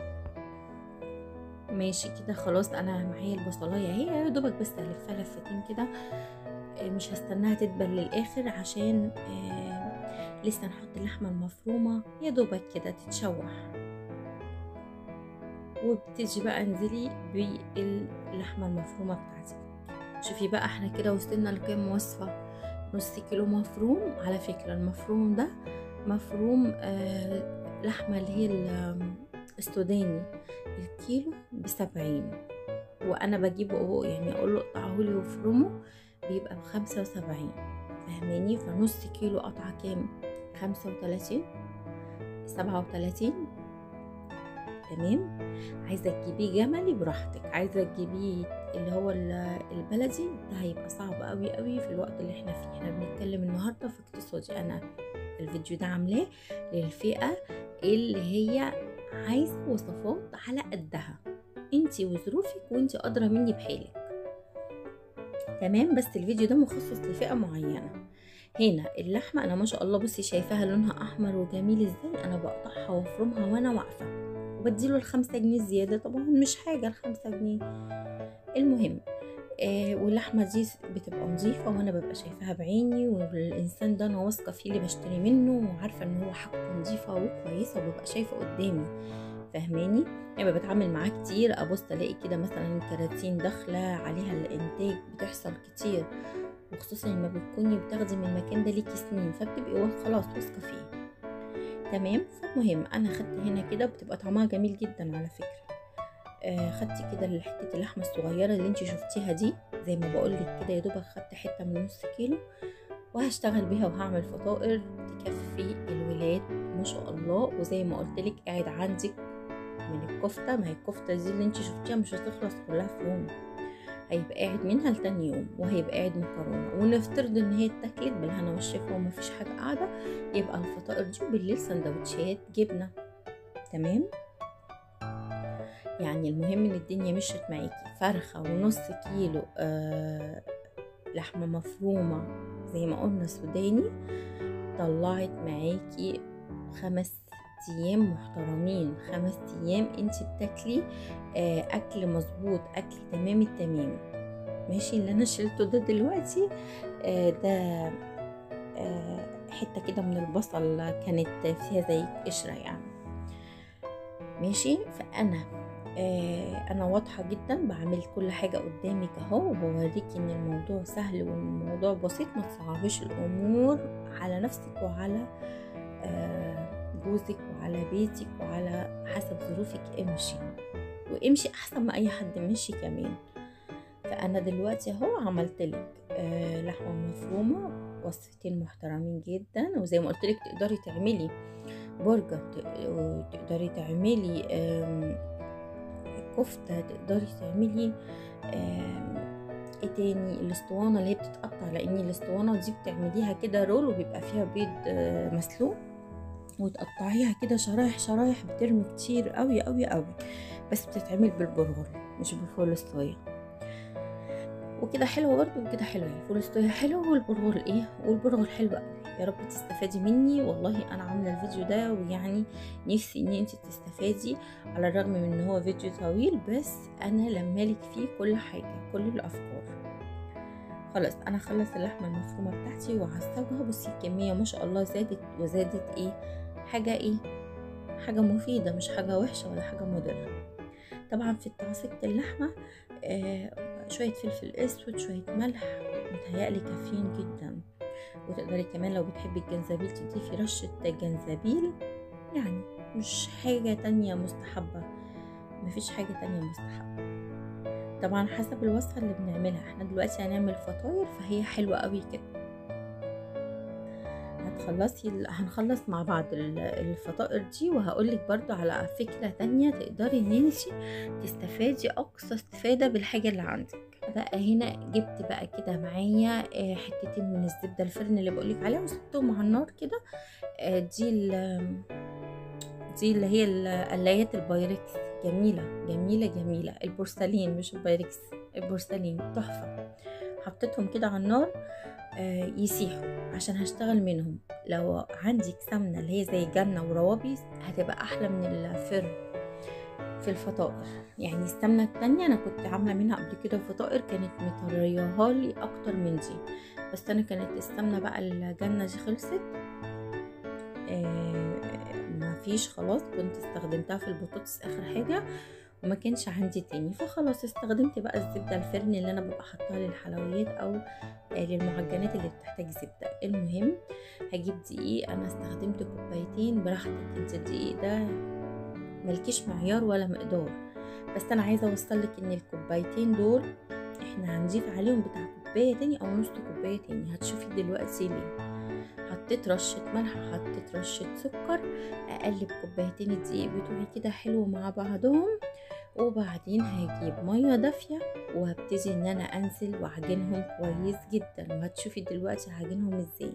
ماشي كده خلاص انا معايا البصلايه اهي يا دوبك بس الفها لفتين كده مش هستناها تدبل للاخر عشان لسه نحط اللحمه المفرومه يا دوبك كده تتشوح وبتيجي بقى انزلي باللحمه المفرومه بتاعتك شوفي بقى احنا كده وصلنا لكام وصفه نص كيلو مفروم على فكره المفروم ده مفروم آه لحمه اللي هي السوداني الكيلو بسبعين وانا بجيبه اهو يعني اقول له اقطعهولي وافرمه بيبقى بخمسة وسبعين فاهماني فنص كيلو قطعة كام خمسة وتلاتين سبعة وتلاتين تمام عايزة تجيبيه جملي براحتك عايزة تجيبيه اللي هو البلدي ده هيبقى صعب قوي قوي في الوقت اللي احنا فيه احنا بنتكلم النهاردة في اقتصادي انا الفيديو ده عاملاه للفئة اللي هي عايزة وصفات على قدها انتي وظروفك وانتي ادرى مني بحالك تمام بس الفيديو ده مخصص لفئة معينة هنا اللحمة انا ما شاء الله بصي شايفاها لونها احمر وجميل ازاي انا بقطعها وافرمها وانا واقفة وبديله الخمسة جنيه زيادة طبعا مش حاجة الخمسة جنيه المهم آه واللحمة دي بتبقى نظيفة وانا ببقى شايفاها بعيني والانسان ده انا واثقة فيه اللي بشتري منه وعارفة ان هو حاجته نظيفة وكويسة وببقى شايفة قدامي فاهماني يعني بتعامل معاه كتير ابص الاقي كده مثلا كراتين داخله عليها الانتاج بتحصل كتير وخصوصا لما بتكوني بتاخدي من المكان ده ليكي سنين فبتبقي خلاص واثقه فيه تمام فالمهم انا خدت هنا كده بتبقى طعمها جميل جدا على فكره آه خدت كده حته اللحمه الصغيره اللي انت شفتيها دي زي ما بقول لك كده يا دوبك خدت حته من نص كيلو وهشتغل بيها وهعمل فطائر تكفي الولاد ما شاء الله وزي ما قلت لك قاعد عندك من الكفته ما هي الكفته دي اللي انت شفتيها مش هتخلص كلها في يوم هيبقى قاعد منها لتاني يوم وهيبقى قاعد مكرونه ونفترض ان هي اتاكلت بالهنا والشفا ومفيش حاجه قاعده يبقى الفطائر دي بالليل سندوتشات جبنه تمام يعني المهم ان الدنيا مشيت معاكي فرخه ونص كيلو آه لحمه مفرومه زي ما قلنا سوداني طلعت معاكي خمس ايام محترمين خمس ايام انت بتاكلي اكل مظبوط اكل تمام التمام ماشي اللي انا شلته ده دلوقتي آه ده آه حته كده من البصل كانت فيها زي قشره يعني ماشي فانا آه انا واضحه جدا بعمل كل حاجه قدامك اهو وبوريكي ان الموضوع سهل والموضوع بسيط ما تصعبيش الامور على نفسك وعلى آه جوزك وعلى بيتك وعلى حسب ظروفك امشي وامشي احسن ما اي حد ماشي كمان فانا دلوقتي اهو عملت لك آه لحمه مفرومه وصفتين محترمين جدا وزي ما قلت لك تقدري تعملي برجر تقدري تعملي كفتة تقدري تعملي ايه تاني الاسطوانة اللي هي بتتقطع لان الاسطوانة دي بتعمليها كده رول وبيبقى فيها بيض مسلوق وتقطعيها كده شرايح شرايح بترمي كتير قوي قوي قوي بس بتتعمل بالبرغل مش بالفول الصويا وكده حلوة برضو وكده حلوة الفول الصويا حلو والبرغل ايه والبرغل حلو قوي يا رب تستفادي مني والله انا عامله الفيديو ده ويعني نفسي ان انت تستفادي على الرغم من ان هو فيديو طويل بس انا لمالك فيه كل حاجه كل الافكار خلاص انا خلص اللحمه المفرومه بتاعتي وهعصجها بصي الكميه ما شاء الله زادت وزادت ايه حاجه ايه حاجه مفيده مش حاجه وحشه ولا حاجه مضره طبعا في تعصيجة اللحمه آه شويه فلفل اسود شويه ملح متهيألي كافيين جدا وتقدري كمان لو بتحبي الجنزبيل تضيفي رشة جنزبيل يعني مش حاجة تانية مستحبة مفيش حاجة تانية مستحبة طبعا حسب الوصفة اللي بنعملها احنا دلوقتي هنعمل فطاير فهي حلوة قوي كده هتخلصي هنخلص مع بعض الفطائر دي وهقولك برضو على فكرة تانية تقدري ان انتي تستفادي اقصى استفادة بالحاجة اللي عندك بقى هنا جبت بقى كده معايا حتتين من الزبدة الفرن اللي بقولك عليها وسبتهم على النار كده دي دي اللي هي القلايات البايركس جميلة جميلة جميلة البورسلين مش البايركس البورسلين تحفة حطيتهم كده على النار يسيحوا عشان هشتغل منهم لو عندك سمنة اللي هي زي جنة وروابي هتبقى أحلى من الفرن في الفطائر يعني السمنة التانية أنا كنت عاملة منها قبل كده فطائر كانت مطرياها لي أكتر من دي بس أنا كانت السمنة بقى الجنة دي خلصت آه ما فيش خلاص كنت استخدمتها في البطاطس آخر حاجة وما كانش عندي تاني فخلاص استخدمت بقى الزبدة الفرن اللي أنا ببقى حطها للحلويات أو للمعجنات اللي بتحتاج زبدة المهم هجيب دقيق أنا استخدمت كوبايتين براحتك انت الدقيق ده ملكيش معيار ولا مقدار بس انا عايزه اوصلك ان الكوبايتين دول احنا هنضيف عليهم بتاع كوبايه تاني او نص كوبايه تاني هتشوفي دلوقتي ليه حطيت رشة ملح حطيت رشة سكر اقلب كوبايتين الدقيق بتوعي كده حلو مع بعضهم وبعدين هجيب مية دافية وهبتدي ان انا انزل واعجنهم كويس جدا وهتشوفي دلوقتي هعجنهم ازاي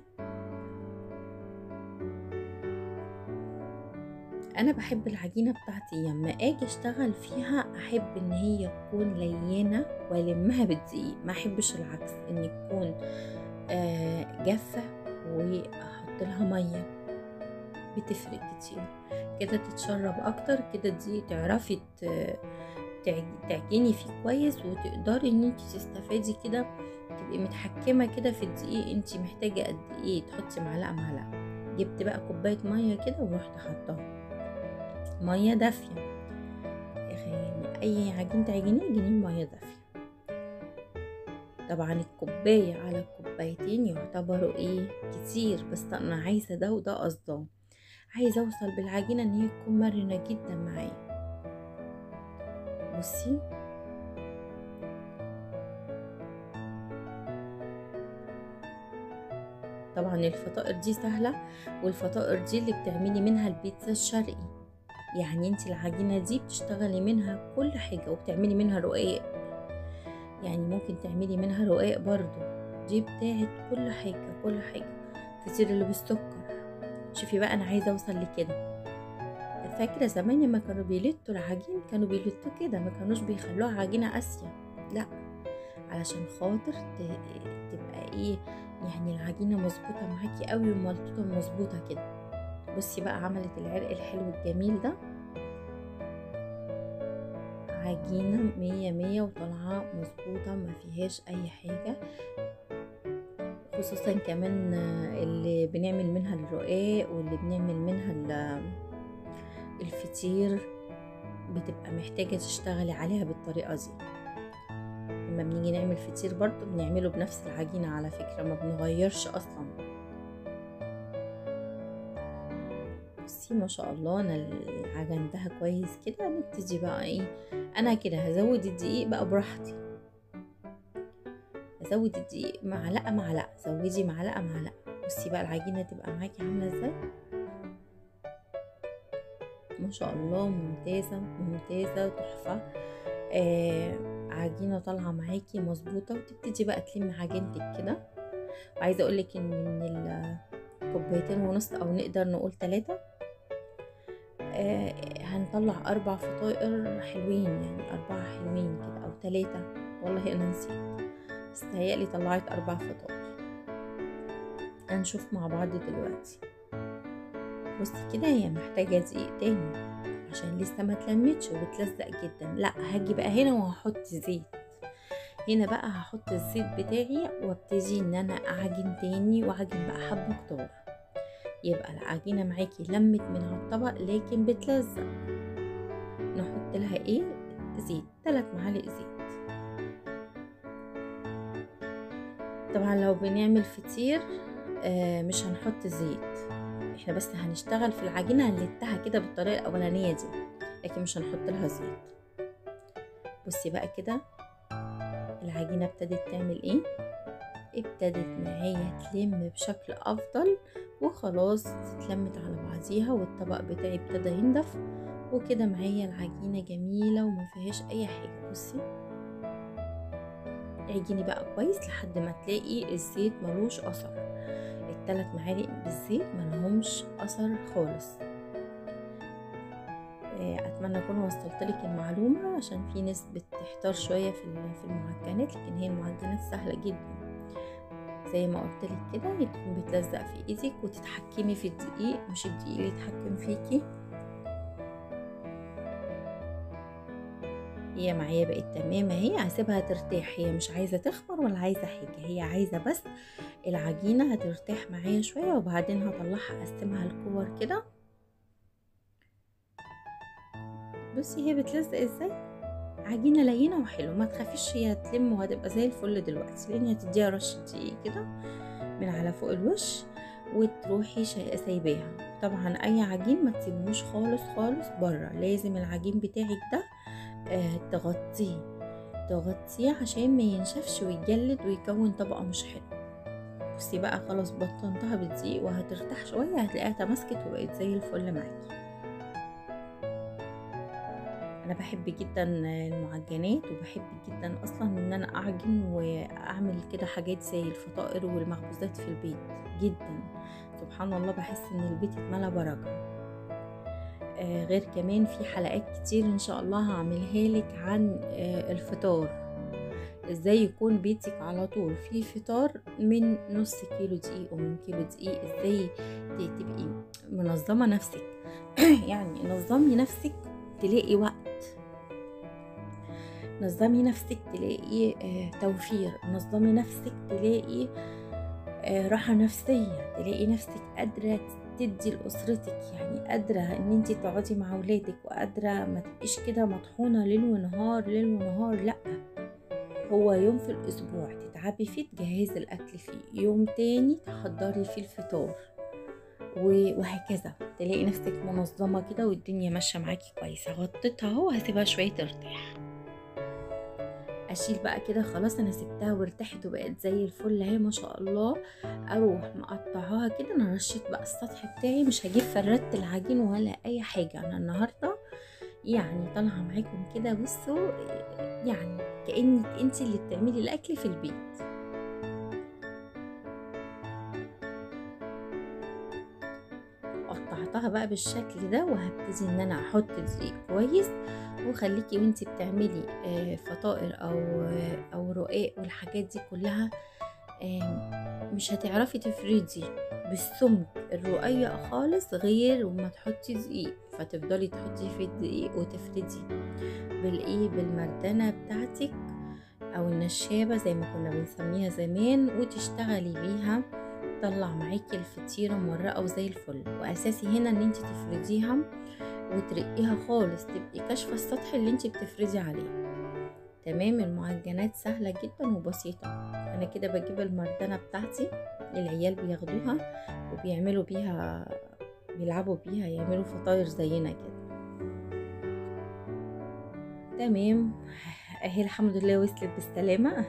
انا بحب العجينه بتاعتي لما اجي اشتغل فيها احب ان هي تكون لينه والمها بالدقيق ما احبش العكس ان تكون آه جافه واحط لها ميه بتفرق كتير كده تتشرب اكتر كده دي تعرفي تعجني فيه كويس وتقدري ان انت تستفادي كده تبقي متحكمه كده في الدقيق انت محتاجه قد ايه تحطي معلقه معلقه جبت بقى كوبايه ميه كده ورحت حطاها ميه دافيه يعني اي عجين تعجنيه عجنيه ميه دافيه طبعا الكوبايه على الكوبايتين يعتبروا ايه كتير بس انا عايزه ده وده قصده عايزه اوصل بالعجينه ان هي تكون مرنه جدا معايا بصي طبعا الفطائر دي سهله والفطائر دي اللي بتعملي منها البيتزا الشرقي يعني انت العجينه دي بتشتغلي منها كل حاجه وبتعملي منها رقاق يعني ممكن تعملي منها رقاق برضو دي بتاعت كل حاجه كل حاجه فطير اللي بالسكر شوفي بقى انا عايزه اوصل لكده فاكره زمان لما كانوا بيلتوا العجين كانوا بيلتوا كده ما كانوش بيخلوها عجينه قاسيه لا علشان خاطر تبقى ايه يعني العجينه مظبوطه معاكي قوي وملطوطه مظبوطه كده بصي بقى عملت العرق الحلو الجميل ده عجينة مية مية وطالعة مظبوطة ما فيهاش اي حاجة خصوصا كمان اللي بنعمل منها الرقاق واللي بنعمل منها الفطير بتبقى محتاجة تشتغلي عليها بالطريقة دي لما بنيجي نعمل فطير برضو بنعمله بنفس العجينة على فكرة ما بنغيرش اصلا بصي ما شاء الله انا عجنتها كويس كده نبتدي بقى ايه انا كده هزود الدقيق بقى براحتي ازود الدقيق معلقه معلقه زودي معلقه معلقه بصي بقى العجينه تبقى معاكي عامله ازاي ما شاء الله ممتازه ممتازه تحفه آه عجينه طالعه معاكي مظبوطه وتبتدي بقى تلمي عجينتك كده وعايزه اقولك ان من الكوبايتين ونص او نقدر نقول ثلاثة آه هنطلع اربع فطائر حلوين يعني اربعة حلوين كده او ثلاثة والله انا نسيت بس تهيألي طلعت اربع فطائر هنشوف مع بعض دلوقتي بصي كده هي محتاجة دقيق تاني عشان لسه ما اتلمتش وبتلزق جدا لا هاجي بقى هنا وهحط زيت هنا بقى هحط الزيت بتاعي وابتدي ان انا اعجن تاني واعجن بقى حبة كتار يبقى العجينة معاكي لمت من على الطبق لكن بتلزق نحط لها ايه زيت ثلاث معالق زيت طبعا لو بنعمل فطير آه مش هنحط زيت احنا بس هنشتغل في العجينة هنلتها كده بالطريقة الأولانية دي لكن مش هنحط لها زيت بصي بقى كده العجينة ابتدت تعمل ايه ابتدت معايا تلم بشكل افضل وخلاص اتلمت على بعضيها والطبق بتاعي ابتدى ينضف وكده معايا العجينة جميلة وما فيهاش اي حاجة بصي عجيني بقى كويس لحد ما تلاقي الزيت ملوش اثر التلات معالق بالزيت ملهمش اثر خالص اتمنى اكون وصلت لك المعلومه عشان في ناس بتحتار شويه في في المعجنات لكن هي المعجنات سهله جدا زي ما قلت لك كده تكون بتلزق في ايدك وتتحكمي في الدقيق مش الدقيق اللي يتحكم فيكي هي معايا بقت تمام اهي هسيبها ترتاح هي مش عايزه تخمر ولا عايزه حاجه هي عايزه بس العجينه هترتاح معايا شويه وبعدين هطلعها اقسمها لكور كده بصي هي بتلزق ازاي عجينه لينه وحلو ما تخافيش هي هتلم وهتبقى زي الفل دلوقتي لان هتديها رشه دقيق كده من على فوق الوش وتروحي سايباها طبعا اي عجين ما تسيبوش خالص خالص بره لازم العجين بتاعك ده آه تغطيه تغطيه عشان ما ينشفش ويجلد ويكون طبقه مش حلوه بصي بقى خلاص بطنتها بالدقيق وهترتاح شويه هتلاقيها تماسكت وبقت زي الفل معاكي انا بحب جدا المعجنات وبحب جدا اصلا ان انا اعجن واعمل كده حاجات زي الفطائر والمخبوزات في البيت جدا سبحان الله بحس ان البيت اتملى بركه آه غير كمان في حلقات كتير ان شاء الله هعملها لك عن آه الفطار ازاي يكون بيتك على طول في فطار من نص كيلو دقيق ومن كيلو دقيق ازاي تبقي منظمه نفسك يعني نظمي نفسك تلاقي وقت نظمي نفسك تلاقي آه توفير نظمي نفسك تلاقي آه راحة نفسية تلاقي نفسك قادرة تدي لأسرتك يعني قادرة ان انت تقعدي مع ولادك وقادرة ما تبقيش كده مطحونة ليل ونهار ليل ونهار لأ هو يوم في الأسبوع تتعبي فيه تجهزي الأكل فيه يوم تاني تحضري فيه الفطار وهكذا تلاقي نفسك منظمة كده والدنيا ماشية معاكي كويسة غطيتها اهو هسيبها شوية ترتاح اشيل بقى كده خلاص انا سبتها وارتاحت وبقت زي الفل اهي ما شاء الله اروح مقطعاها كده انا رشيت بقى السطح بتاعي مش هجيب فردت العجين ولا اي حاجة انا النهاردة يعني طالعة معاكم كده بصوا يعني كأنك انت اللي بتعملي الاكل في البيت قطعتها بقى بالشكل ده وهبتدي ان انا احط دقيق كويس وخليكي وانتي بتعملي فطائر او او رقاق والحاجات دي كلها مش هتعرفي تفردي بالسمك الرقيق خالص غير وما تحطي دقيق فتفضلي تحطي في الدقيق وتفردي بالايه بالمردنه بتاعتك او النشابه زي ما كنا بنسميها زمان وتشتغلي بيها تطلع معاكي الفطيره مورقه وزي الفل واساسي هنا ان انت تفرديها وترقيها خالص تبقي كاشفه السطح اللي انت بتفردي عليه تمام المعجنات سهله جدا وبسيطه انا كده بجيب المردنه بتاعتي العيال بياخدوها وبيعملوا بيها بيلعبوا بيها يعملوا فطاير زينا كده تمام اهي الحمد لله وصلت بالسلامة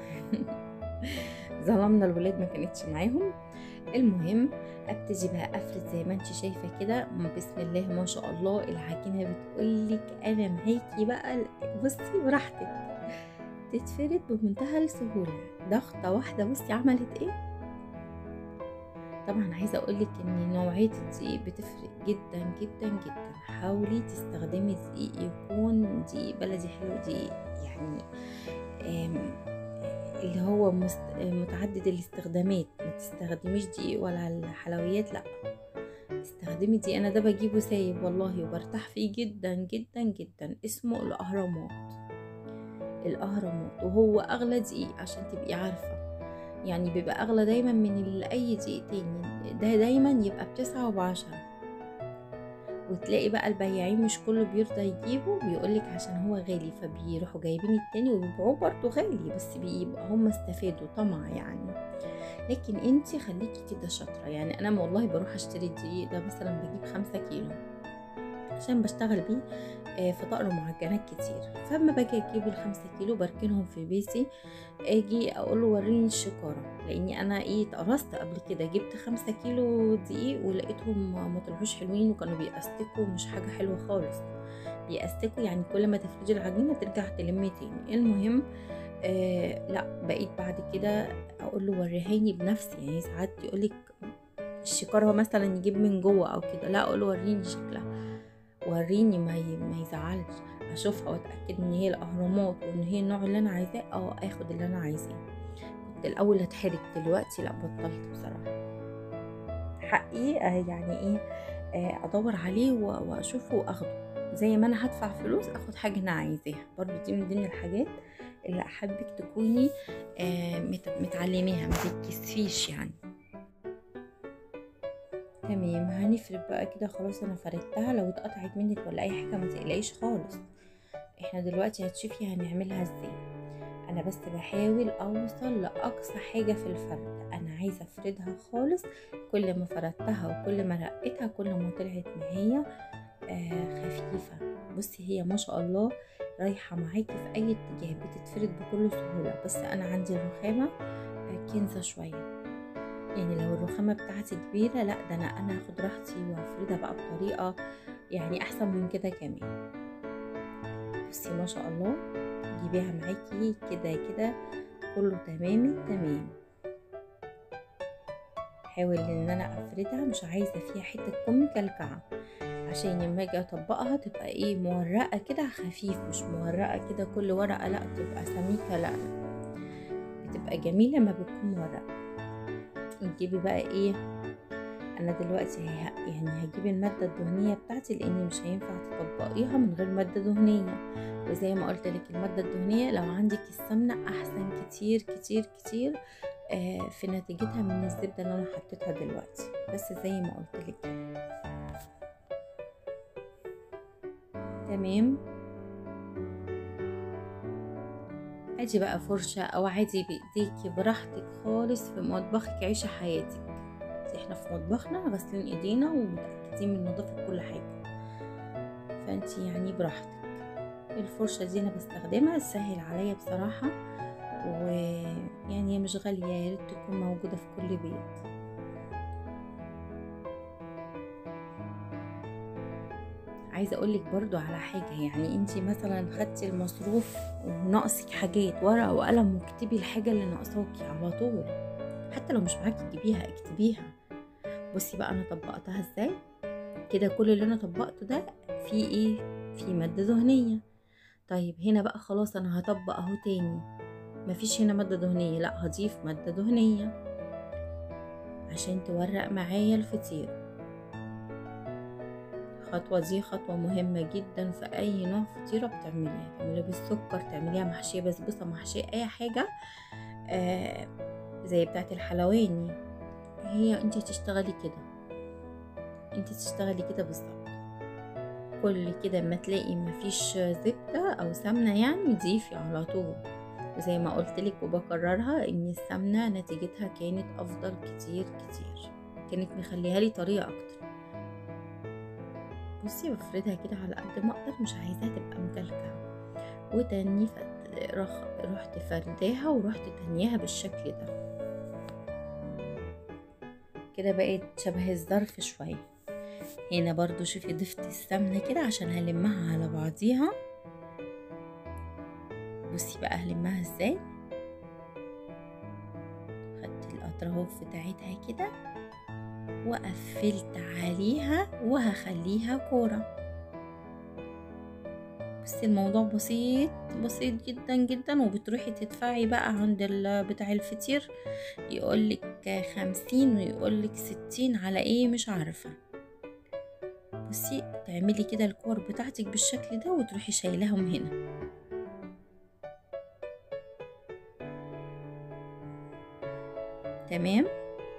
ظلمنا الولاد ما كانتش معاهم المهم ابتدي بقى افرد زي ما انت شايفه كده بسم الله ما شاء الله العجينه بتقولك انا معاكي بقى بصي براحتك تتفرد بمنتهى السهوله ضغطه واحده بصي عملت ايه طبعا عايزه اقولك ان نوعيه الدقيق بتفرق جدا جدا جدا حاولي تستخدمي دقيق يكون دقيق بلدي حلو دقيق يعني اللي هو متعدد الاستخدامات ما تستخدميش دقيق ولا الحلويات لا استخدمي دي انا ده بجيبه سايب والله وبرتاح فيه جدا جدا جدا اسمه الاهرامات الاهرامات وهو اغلى دقيق عشان تبقي عارفه يعني بيبقى اغلى دايما من اي دقيق تاني ده دايما يبقى بتسعة وبعشرة وتلاقي بقى البياعين مش كله بيرضى يجيبه بيقولك عشان هو غالي فبيروحوا جايبين التاني وبيبيعوه برضه غالي بس بيبقى هم استفادوا طمع يعني لكن انتي خليكي كده شاطرة يعني انا والله بروح اشتري الدقيق ده مثلا بجيب خمسة كيلو عشان بشتغل بيه فطائر ومعجنات كتير فلما باجي اجيب الخمسة كيلو بركنهم في بيتي اجي اقول له وريني الشكارة لاني انا ايه اتقرصت قبل كده جبت خمسة كيلو دقيق ولقيتهم ما طلعوش حلوين وكانوا بيأستكوا مش حاجة حلوة خالص بيأستكوا يعني كل ما تفرجي العجينة ترجع تلمي تاني المهم آه لا بقيت بعد كده اقول له وريهاني بنفسي يعني ساعات يقولك الشكارة مثلا يجيب من جوه او كده لا اقول له وريني شكلها وريني ما ما يزعلش اشوفها واتاكد ان هي الاهرامات وان هي النوع اللي انا عايزاه اه اخد اللي انا عايزاه كنت الاول اتحرج دلوقتي لا بطلت بصراحه حقي يعني ايه ادور عليه واشوفه واخده زي ما انا هدفع فلوس اخد حاجه انا عايزاها برضو دي من ضمن الحاجات اللي احبك تكوني متعلميها ما تتكسفيش يعني تمام هنفرد بقى كده خلاص انا فردتها لو اتقطعت منك ولا اي حاجه ما تقلقيش خالص احنا دلوقتي هتشوفي هنعملها ازاي انا بس بحاول اوصل لاقصى حاجه في الفرد انا عايزه افردها خالص كل ما فردتها وكل ما رقتها كل ما طلعت معايا آه خفيفه بصي هي ما شاء الله رايحه معاكي في اي اتجاه بتتفرد بكل سهوله بس انا عندي الرخامه آه كنزه شويه يعني لو الرخامة بتاعتي كبيرة لا ده أنا أنا هاخد راحتي وهفردها بقى بطريقة يعني أحسن من كده كمان بصي ما شاء الله جيبيها معاكي كده كده كله تمام التمام حاول ان انا افردها مش عايزه فيها حته كم مكلكعه عشان لما اجي اطبقها تبقى ايه مورقه كده خفيف مش مورقه كده كل ورقه لا تبقى سميكه لا بتبقى جميله ما بتكون مورقه تجيبي بقى ايه انا دلوقتي يعني هجيب الماده الدهنيه بتاعتي لاني مش هينفع تطبقيها من غير ماده دهنيه وزي ما قلت لك الماده الدهنيه لو عندك السمنه احسن كتير كتير كتير آه في نتيجتها من الزبده اللي انا حطيتها دلوقتي بس زي ما قلت لك تمام عادي بقى فرشة أو عادي بإيديكي براحتك خالص في مطبخك عيشي حياتك احنا في مطبخنا غاسلين ايدينا ومتأكدين من نظافة كل حاجة فانت يعني براحتك الفرشة دي أنا بستخدمها تسهل عليا بصراحة ويعني مش غالية يا ريت تكون موجودة في كل بيت عايزه اقولك برضو على حاجه يعني انت مثلا خدتي المصروف وناقصك حاجات ورقه وقلم واكتبي الحاجه اللي ناقصاكي على طول حتى لو مش معاكي تجيبيها اكتبيها بصي بقى انا طبقتها ازاي كده كل اللي انا طبقته ده فيه ايه فيه ماده دهنيه طيب هنا بقى خلاص انا هطبق اهو تاني مفيش هنا ماده دهنيه لا هضيف ماده دهنيه عشان تورق معايا الفطيره الخطوة دي خطوة مهمة جدا في أي نوع فطيرة بتعمليها تعمليها بالسكر تعمليها محشية بسبوسة محشية أي حاجة آه زي بتاعة الحلواني هي انت تشتغلي كده انت تشتغلي كده بالظبط كل كده ما تلاقي مفيش زبدة أو سمنة يعني ضيفي على طول وزي ما قلتلك وبكررها ان السمنة نتيجتها كانت افضل كتير كتير كانت مخليها لي طريقة اكتر بصي بفردها كده على قد ما اقدر مش عايزاها تبقى مكلكعة وتاني رخ... رحت فرداها ورحت تانياها بالشكل ده كده بقت شبه الظرف شوية هنا برضو شوفي ضفت السمنة كده عشان هلمها على بعضيها بصي بقى هلمها ازاي خدت الاطراف بتاعتها كده وقفلت عليها وهخليها كوره بصي الموضوع بسيط بسيط جدا جدا وبتروحي تدفعي بقى عند بتاع الفطير يقولك خمسين ويقولك ستين على ايه مش عارفة بصي تعملي كده الكور بتاعتك بالشكل ده وتروحي شايلاهم هنا تمام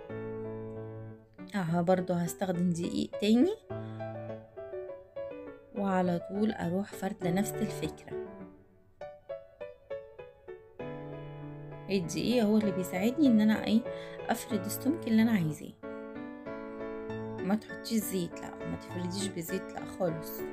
اه برضو هستخدم دقيق تاني وعلى طول اروح فردة نفس الفكرة الدقيق هو اللي بيساعدني ان انا ايه افرد السمك اللي انا عايزاه ما تحطيش زيت لا ما تفرديش بزيت لا خالص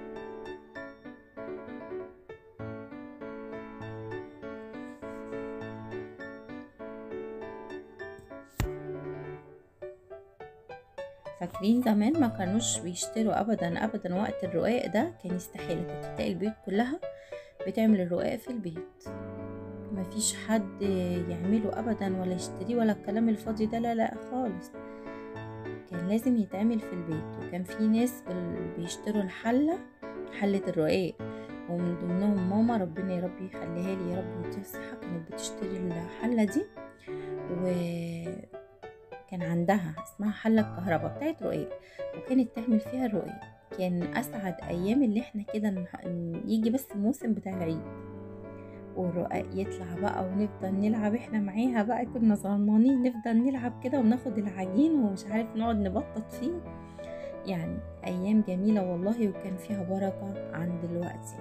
فاكرين زمان ما كانوش بيشتروا ابدا ابدا وقت الرقاق ده كان يستحيل كنت تلاقي البيوت كلها بتعمل الرقاق في البيت مفيش حد يعمله ابدا ولا يشتريه ولا الكلام الفاضي ده لا لا خالص كان لازم يتعمل في البيت وكان في ناس بيشتروا الحله حله الرقاق ومن ضمنهم ماما ربنا يا رب يخليها لي يا رب ويديها الصحه كانت بتشتري الحله دي و كان عندها اسمها حلة الكهرباء بتاعت رقاق وكانت تعمل فيها الرقاق كان أسعد أيام اللي احنا كده يجي بس الموسم بتاع العيد والرقاق يطلع بقى ونفضل نلعب احنا معاها بقى كنا ظلمانين نفضل نلعب كده وناخد العجين ومش عارف نقعد نبطط فيه يعني أيام جميلة والله وكان فيها بركة عن دلوقتي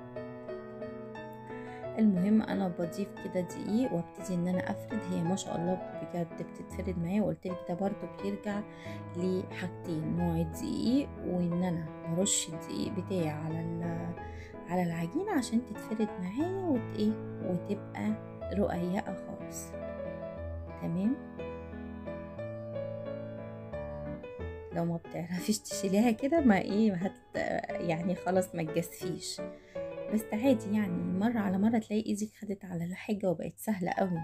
المهم انا بضيف كده دقيق وابتدي ان انا افرد هي ما شاء الله بجد بتتفرد معايا وقلت لك ده برضو بيرجع لحاجتين نوع الدقيق وان انا برش الدقيق بتاعي على على العجينه عشان تتفرد معايا وت ايه وتبقى رقيقه خالص تمام لو ما بتعرفيش تشيليها كده ما ايه هت يعني خلاص ما تجسفيش بس عادي يعني مرة على مرة تلاقي ايدك خدت على الحاجة وبقت سهلة قوي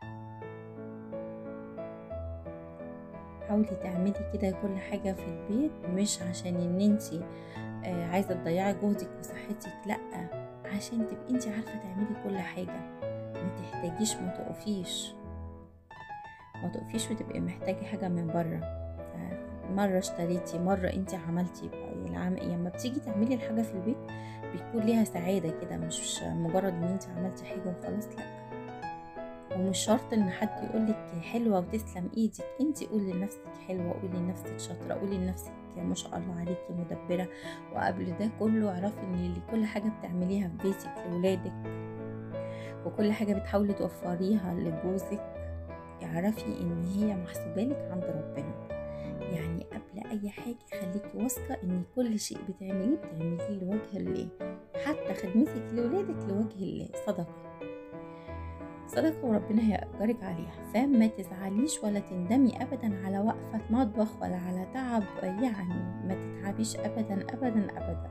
حاولي تعملي كده كل حاجة في البيت مش عشان ان انتي آه عايزة تضيعي جهدك وصحتك لأ عشان تبقي انتي عارفة تعملي كل حاجة ما تحتاجيش ما تقفيش ما تقفيش وتبقي محتاجة حاجة من بره مرة اشتريتي مرة انت عملتي العم... لما بتيجي تعملي الحاجة في البيت بيكون ليها سعادة كده مش مجرد ان انت عملتي حاجة وخلاص لا ومش شرط ان حد يقولك حلوة وتسلم ايدك انت قولي لنفسك حلوة قولي لنفسك شاطرة قولي لنفسك ما شاء الله عليكي مدبرة وقبل ده كله اعرفي ان كل حاجة بتعمليها في بيتك لولادك وكل حاجة بتحاولي توفريها لجوزك اعرفي ان هي محسوبالك عند ربنا يعني قبل اي حاجة خليكي واثقة ان كل شيء بتعمليه بتعمليه لوجه الله حتى خدمتك لولادك لوجه الله صدقة صدقة وربنا هيأجرك عليها فما تزعليش ولا تندمي أبدا على وقفة مطبخ ولا على تعب يعني ما تتعبيش أبدا أبدا أبدا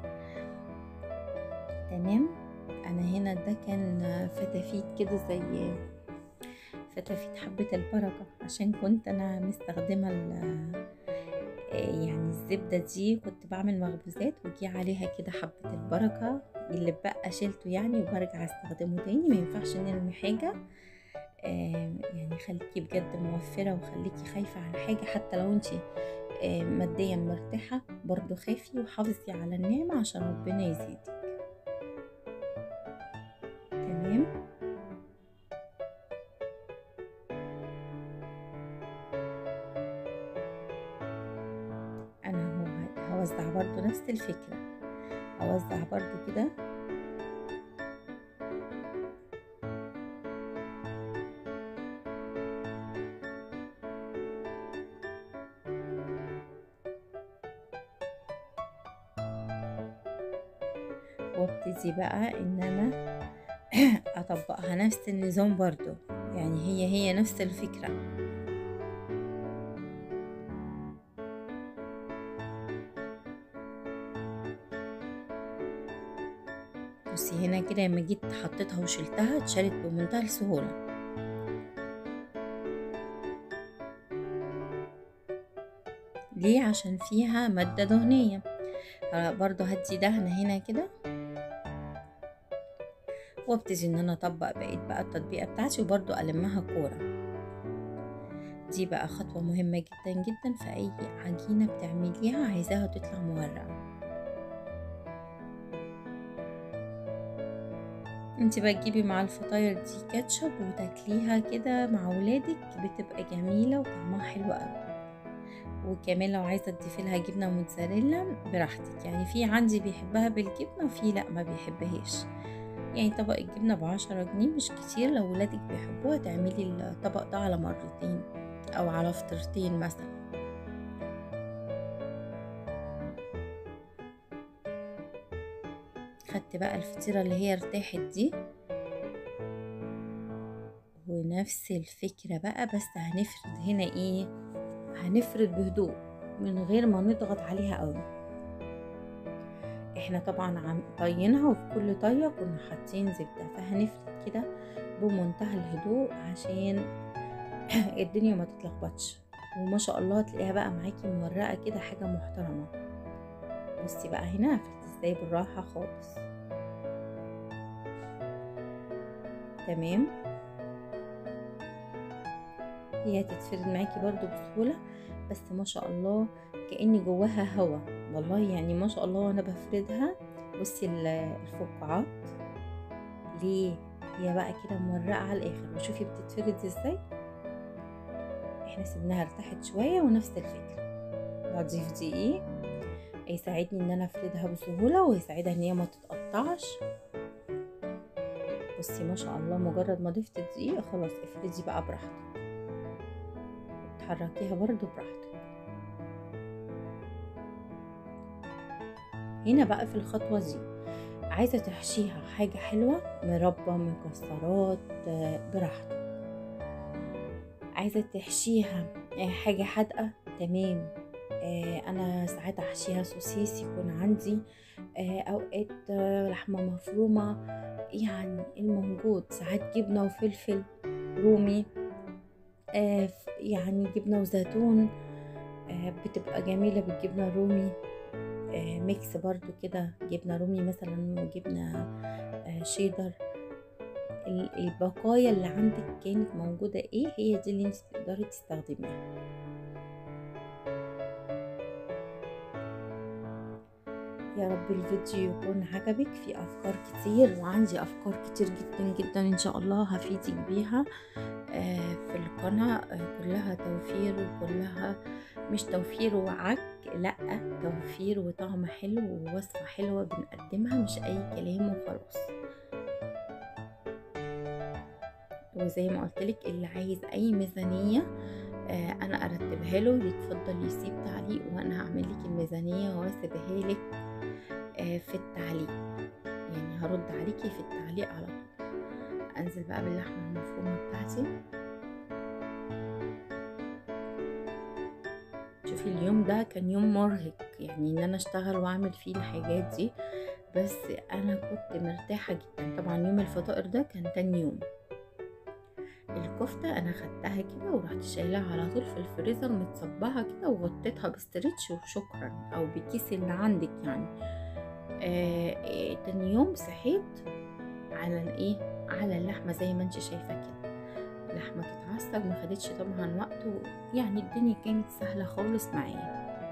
تمام أنا هنا ده كان فتافيت كده زي فتافيت حبة البركة عشان كنت أنا مستخدمة يعني الزبدة دي كنت بعمل مخبوزات وجي عليها كده حبة البركة اللي بقى شيلته يعني وبرجع استخدمه تاني ما ينفعش نرمي حاجة يعني خليكي بجد موفرة وخليكي خايفة على حاجة حتى لو انت آه، ماديا مرتاحة برضو خافي وحافظي على النعمة عشان ربنا يزيدك تمام انا هو هوزع برضو نفس الفكرة هوزع برضو كده وابتدي بقى ان انا اطبقها نفس النظام برضو يعني هي هي نفس الفكرة بصي هنا كده لما جيت حطيتها وشلتها اتشالت بمنتهى السهولة ليه عشان فيها مادة دهنية برضو هدي دهنة هنا كده وابتدي ان انا اطبق بقيت بقى التطبيقة بتاعتي وبرضو المها كورة دي بقى خطوة مهمة جدا جدا في اي عجينة بتعمليها عايزاها تطلع مورقة انت بقى تجيبي مع الفطاير دي كاتشب وتاكليها كده مع ولادك بتبقى جميلة وطعمها حلو قوي وكمان لو عايزه تضيفي لها جبنه موتزاريلا براحتك يعني في عندي بيحبها بالجبنه وفي لا ما بيحبهاش يعني طبق الجبنه بعشرة جنيه مش كتير لو ولادك بيحبوها تعملي الطبق ده على مرتين او على فطرتين مثلا خدت بقى الفطيره اللي هي ارتاحت دي ونفس الفكره بقى بس هنفرد هنا ايه هنفرد بهدوء من غير ما نضغط عليها قوي احنا طبعا عم طينها وفي كل طية كنا حاطين زبدة فهنفرد كده بمنتهى الهدوء عشان الدنيا ما تتلخبطش وما شاء الله تلاقيها بقى معاكي مورقة كده حاجة محترمة بصي بقى هنا هفرد ازاي بالراحة خالص تمام هي تتفرد معاكي برضو بسهولة بس ما شاء الله كأني جواها هوا والله يعني ما شاء الله وانا بفردها بصي الفقاعات ليه هي بقى كده مورقة على الاخر وشوفي بتتفرد ازاي احنا سيبناها ارتاحت شوية ونفس الفكرة هضيف دقيق هيساعدني ان انا افردها بسهولة ويساعدها ان هي ما تتقطعش بصي ما شاء الله مجرد ما ضفت الدقيق خلاص افردي بقى براحتك تحركيها برضو براحتك هنا بقى في الخطوة دي عايزة تحشيها حاجة حلوة مربى مكسرات براحتك عايزة تحشيها حاجة حادقة تمام انا ساعات احشيها سوسيس يكون عندي اوقات لحمة مفرومة يعني الموجود ساعات جبنة وفلفل رومي آه يعني جبنة وزيتون آه بتبقى جميلة بالجبنة الرومي آه ميكس برضو كده جبنة رومي مثلا وجبنة شيدر البقايا اللي عندك كانت موجودة ايه هي دي اللي انت تقدري تستخدميها يا رب الفيديو يكون عجبك في افكار كتير وعندي افكار كتير جدا جدا ان شاء الله هفيدك بيها في القناة كلها توفير وكلها مش توفير وعك لا توفير وطعم حلو ووصفة حلوة بنقدمها مش اي كلام وخلاص وزي ما قلتلك اللي عايز اي ميزانية انا ارتبها له يتفضل يسيب تعليق وانا هعمل لك الميزانية واسيبها لك في التعليق يعني هرد عليكي في التعليق على طول انزل بقى باللحمه المفرومه بتاعتي شوفي اليوم ده كان يوم مرهق يعني ان انا اشتغل واعمل فيه الحاجات دي بس انا كنت مرتاحه جدا طبعا يوم الفطائر ده كان تاني يوم الكفتة أنا خدتها كده ورحت شايلاها على طول في الفريزر متصبعها كده وغطيتها بستريتش وشكرا أو بكيس اللي عندك يعني آه تاني يوم صحيت على الايه على اللحمه زي ما انت شايفه كده اللحمه تتعصج ما خدتش طبعا وقت يعني الدنيا كانت سهله خالص معايا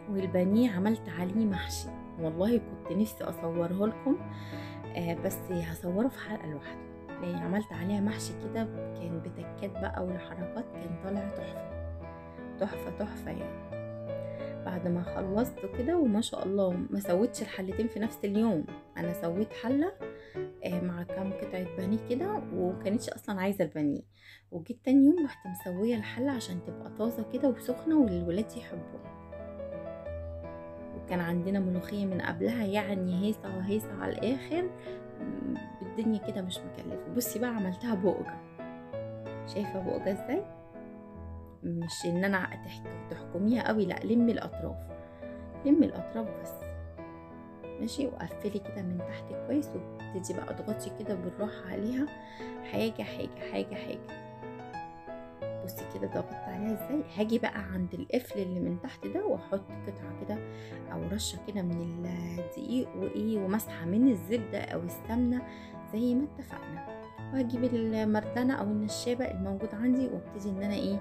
والبانيه عملت عليه محشي والله كنت نفسي اصوره لكم آه بس هصوره في حلقه لوحده لان عملت عليها محشي كده كان بتكات بقى والحركات كان طالع تحفه تحفه تحفه يعني بعد ما خلصت كده وما شاء الله ما سويتش الحلتين في نفس اليوم انا سويت حله آه مع كام قطعه بانيه كده وكانتش اصلا عايزه البانيه وجيت تاني يوم رحت مسويه الحله عشان تبقى طازه كده وسخنه والولاد يحبوها وكان عندنا ملوخيه من قبلها يعني هيصه وهيصه على الاخر الدنيا كده مش مكلفه بصي بقى عملتها بقجه شايفه بقجه ازاي مش ان انا تحكميها قوي لا لمي الاطراف لمي الاطراف بس ماشي وقفلي كده من تحت كويس وابتدي بقى اضغطي كده بالراحه عليها حاجه حاجه حاجه حاجه بصي كده ضغطت عليها ازاي هاجي بقى عند القفل اللي من تحت ده واحط قطعه كده او رشه كده من الدقيق وايه ومسحه من الزبده او السمنه زي ما اتفقنا وهجيب المردنه او النشابه الموجود عندي وابتدي ان انا ايه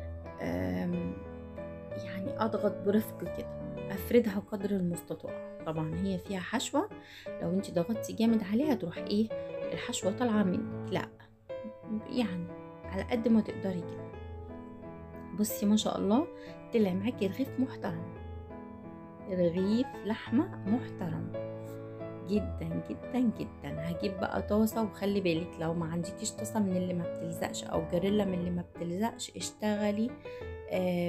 يعني اضغط برفق كده افردها قدر المستطاع طبعا هي فيها حشوه لو انت ضغطتي جامد عليها تروح ايه الحشوه طالعه منك لا يعني على قد ما تقدري كده بصي ما شاء الله طلع معاكي رغيف محترم رغيف لحمه محترم جدا جدا جدا هجيب بقى طاسه وخلي بالك لو ما عندكيش طاسه من اللي ما بتلزقش او جريلا من اللي ما بتلزقش اشتغلي آه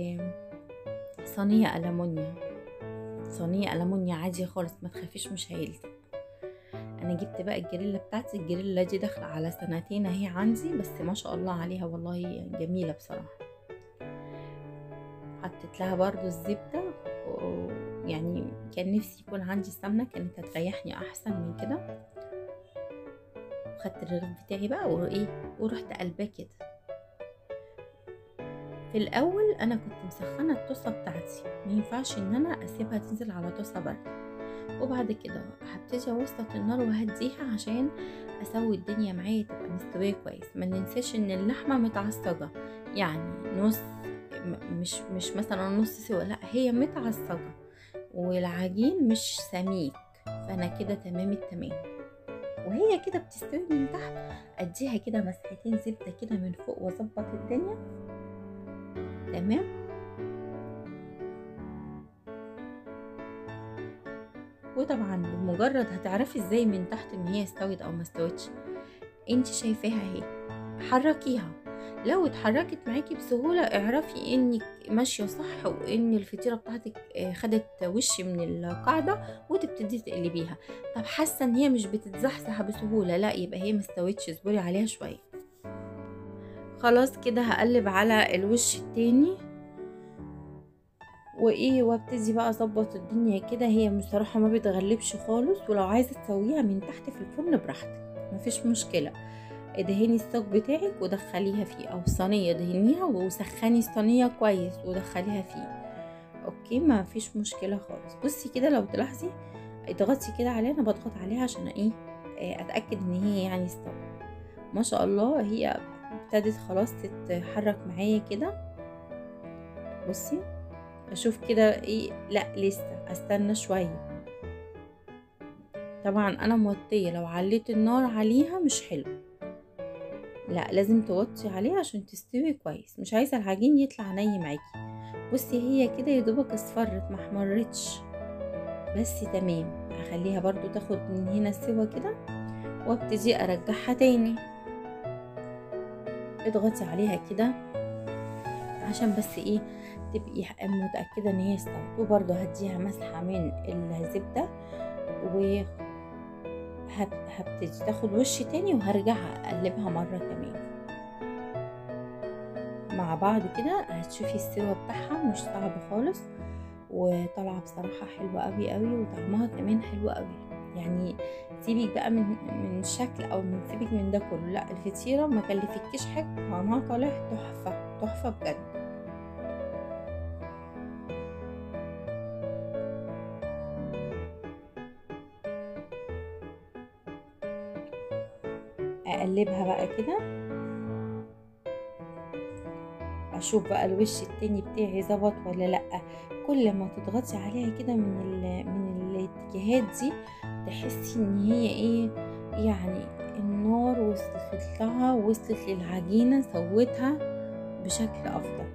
بصينيه ألمونيا صينيه ألمونيا عادي خالص ما تخافيش مش هيلزق انا جبت بقى الجريلا بتاعتي الجريلا دي داخله على سنتين اهي عندي بس ما شاء الله عليها والله جميله بصراحه حطيت لها برضو الزبده يعني كان نفسي يكون عندي السمنه كانت هتريحني احسن من كده خدت الرغيف بتاعي بقى وايه ورحت قلباه كده في الاول انا كنت مسخنه الطاسه بتاعتي ما ينفعش ان انا اسيبها تنزل على طاسه بارده وبعد كده هبتدي اوسط النار وهديها عشان اسوي الدنيا معايا تبقى مستويه كويس ما ننساش ان اللحمه متعصجه يعني نص مش مش مثلا نص سوا لا هي متعصجه والعجين مش سميك فانا كده تمام التمام وهي كده بتستوي من تحت اديها كده مسحتين زبده كده من فوق واظبط الدنيا تمام وطبعا بمجرد هتعرفي ازاي من تحت ان هي استوت او ما استوتش انت شايفاها اهي حركيها لو اتحركت معاكي بسهوله اعرفي انك ماشيه صح وان الفطيره بتاعتك خدت وش من القاعده وتبتدي تقلبيها طب حاسه ان هي مش بتتزحزح بسهوله لا يبقى هي مستوتش اصبري عليها شويه خلاص كده هقلب على الوش التاني وايه وابتدي بقى اظبط الدنيا كده هي بصراحه ما بتغلبش خالص ولو عايزه تسويها من تحت في الفرن براحتك مفيش مشكله ادهني الصاج بتاعك ودخليها فيه او صينيه دهنيها وسخني الصينيه كويس ودخليها فيه اوكي ما فيش مشكله خالص بصي كده لو تلاحظي اضغطي كده عليها انا بضغط عليها عشان ايه اتاكد ان هي يعني استوت ما شاء الله هي ابتدت خلاص تتحرك معايا كده بصي اشوف كده ايه لا لسه استنى شويه طبعا انا موطيه لو عليت النار عليها مش حلو لا لازم توطي عليها عشان تستوي كويس مش عايزه العجين يطلع ني معاكي بصي هي كده يا دوبك اصفرت ما احمرتش بس تمام هخليها برضو تاخد من هنا سوا كده وابتدي ارجعها تاني اضغطي عليها كده عشان بس ايه تبقي متأكدة ان هي استوت وبرضه هديها مسحة من الزبدة و هبتدي تاخد وش تاني وهرجع اقلبها مرة كمان مع بعض كده هتشوفي السوا بتاعها مش صعب خالص وطالعة بصراحة حلوة قوي قوي وطعمها كمان حلو قوي يعني سيبك بقى من من الشكل او من سيبك من ده كله لا الفطيرة ما كلفتكيش حاجة طعمها طالع تحفة تحفة بجد اقلبها بقى كده اشوف بقى الوش التاني بتاعي ظبط ولا لا كل ما تضغطي عليها كده من ال من الاتجاهات دي تحسي ان هي ايه يعني النار وصلت لها وصلت للعجينة سوتها بشكل افضل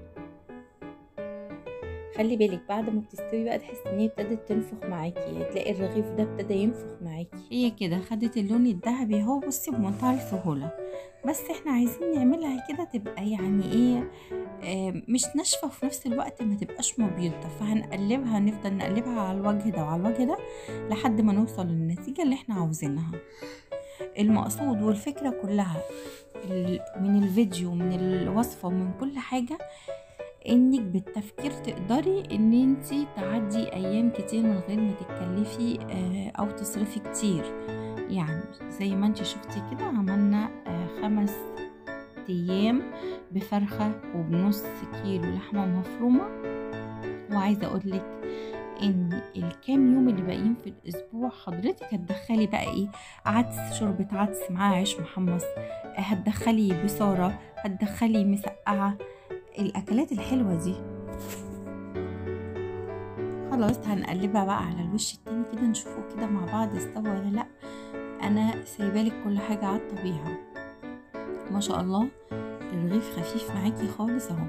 خلي بالك بعد ما بتستوي بقى تحس ان هي ابتدت تنفخ معاكي هتلاقي الرغيف ده ابتدى ينفخ معاكي هي كده خدت اللون الذهبي اهو بصي بمنتهى السهوله بس احنا عايزين نعملها كده تبقى يعني ايه آه مش ناشفه وفي نفس الوقت ما تبقاش مبيضه فهنقلبها نفضل نقلبها على الوجه ده وعلى الوجه ده لحد ما نوصل للنتيجه اللي احنا عاوزينها المقصود والفكره كلها من الفيديو من الوصفه ومن كل حاجه انك بالتفكير تقدري ان انت تعدي ايام كتير من غير ما تتكلفي او تصرفي كتير يعني زي ما انت شفتي كده عملنا خمس ايام بفرخة وبنص كيلو لحمة مفرومة وعايزة اقولك ان الكام يوم اللي باقيين في الاسبوع حضرتك هتدخلي بقى ايه عدس شوربة عدس معاه عيش محمص هتدخلي بصارة هتدخلي مسقعة الاكلات الحلوه دي خلاص هنقلبها بقى على الوش التاني كده نشوفه كده مع بعض استوى ولا لا انا سايبالك كل حاجه على الطبيعه ما شاء الله الرغيف خفيف معاكي خالص اهو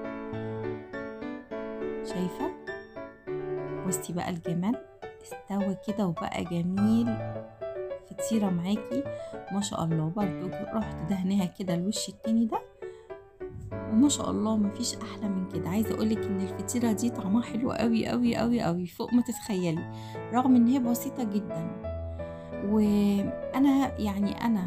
شايفه بصي بقى الجمال استوى كده وبقى جميل فطيره معاكي ما شاء الله برضو رحت دهناها كده الوش التاني ده وما شاء الله مفيش احلى من كده عايزه اقولك ان الفطيره دي طعمها حلو قوي قوي قوي قوي فوق ما تتخيلي رغم ان هي بسيطه جدا وانا يعني انا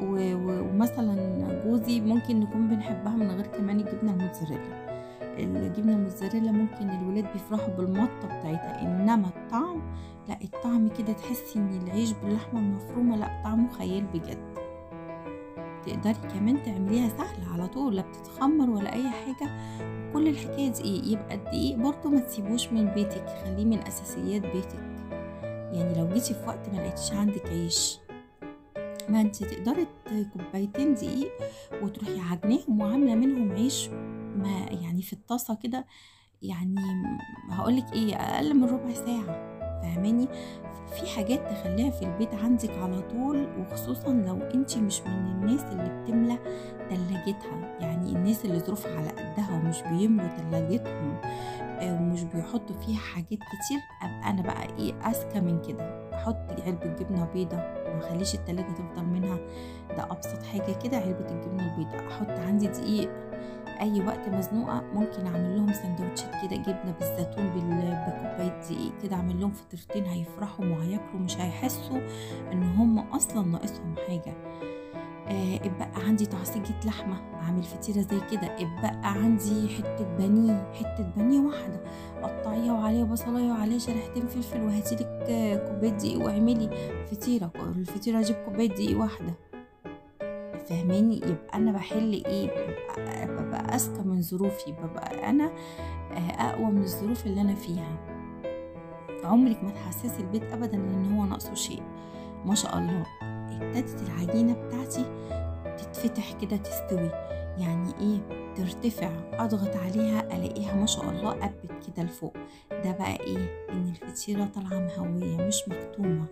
ومثلا جوزي ممكن نكون بنحبها من غير كمان الجبنه الموتزاريلا الجبنه الموتزاريلا ممكن الولاد بيفرحوا بالمطه بتاعتها انما الطعم لا الطعم كده تحسي ان العيش باللحمه المفرومه لا طعمه خيال بجد تقدري كمان تعمليها سهلة على طول لا بتتخمر ولا أي حاجة كل الحكاية دي إيه يبقى الدقيق برضو ما تسيبوش من بيتك خليه من أساسيات بيتك يعني لو جيتي في وقت ما لقيتيش عندك عيش ما انت تقدري كوبايتين دقيق وتروحي عجناهم وعاملة منهم عيش ما يعني في الطاسة كده يعني هقولك ايه أقل من ربع ساعة فاهماني في حاجات تخليها في البيت عندك على طول وخصوصا لو انت مش من الناس اللي بتملى تلاجتها يعني الناس اللي ظروفها على قدها ومش بيملوا تلاجتهم ومش بيحطوا فيها حاجات كتير ابقى انا بقى ايه اذكى من كده احط علبه جبنه بيضه ما اخليش التلاجة تفضل منها ده ابسط حاجه كده علبه الجبنه البيضاء احط عندي دقيق اي وقت مزنوقه ممكن اعمل لهم سندوتشات كده جبنه بالزيتون بكوبايه دقيق كده اعمل لهم فطيرتين هيفرحوا وهياكلوا مش هيحسوا ان هم اصلا ناقصهم حاجه آه اتبقى عندي تعصيجة لحمة أعمل فطيرة زي كده اتبقى عندي حتة بانيه حتة بانيه واحدة قطعيها وعليها بصلاية وعليها شريحتين فلفل وهاتيلك كوباية دقيق واعملي فطيرة الفطيرة أجيب كوباية دقيق واحدة فاهماني يبقى انا بحل ايه ببقى, ببقى اذكى من ظروفي ببقى انا اقوى من الظروف اللي انا فيها عمرك ما تحسسي البيت ابدا ان هو ناقصه شيء ما شاء الله ابتدت العجينه بتاعتي تتفتح كده تستوي يعني ايه ترتفع اضغط عليها الاقيها ما شاء الله قبت كده لفوق ده بقى ايه ان الفطيره طالعه مهويه مش مكتومه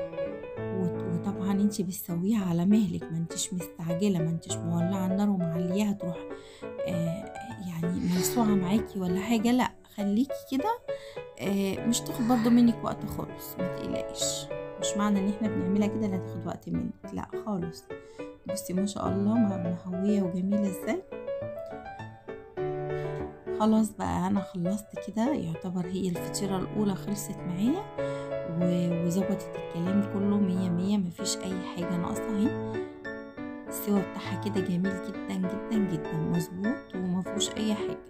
وطبعا انت بتسويها على مهلك ما انتش مستعجله ما انتش مولعه النار ومعلياها تروح آه يعني ملسوعه معاكي ولا حاجه لا خليكي كده آه مش تاخد برضو منك وقت خالص ما تقلقيش مش معنى ان احنا بنعملها كده لا تاخد وقت منك لا خالص بصي ما شاء الله مهويه وجميله ازاي خلاص بقى انا خلصت كده يعتبر هي الفطيره الاولى خلصت معايا وظبطت الكلام كله مية مية مفيش اي حاجة ناقصة اهي السوا بتاعها كده جميل جدا جدا جدا مظبوط ومفيهوش اي حاجة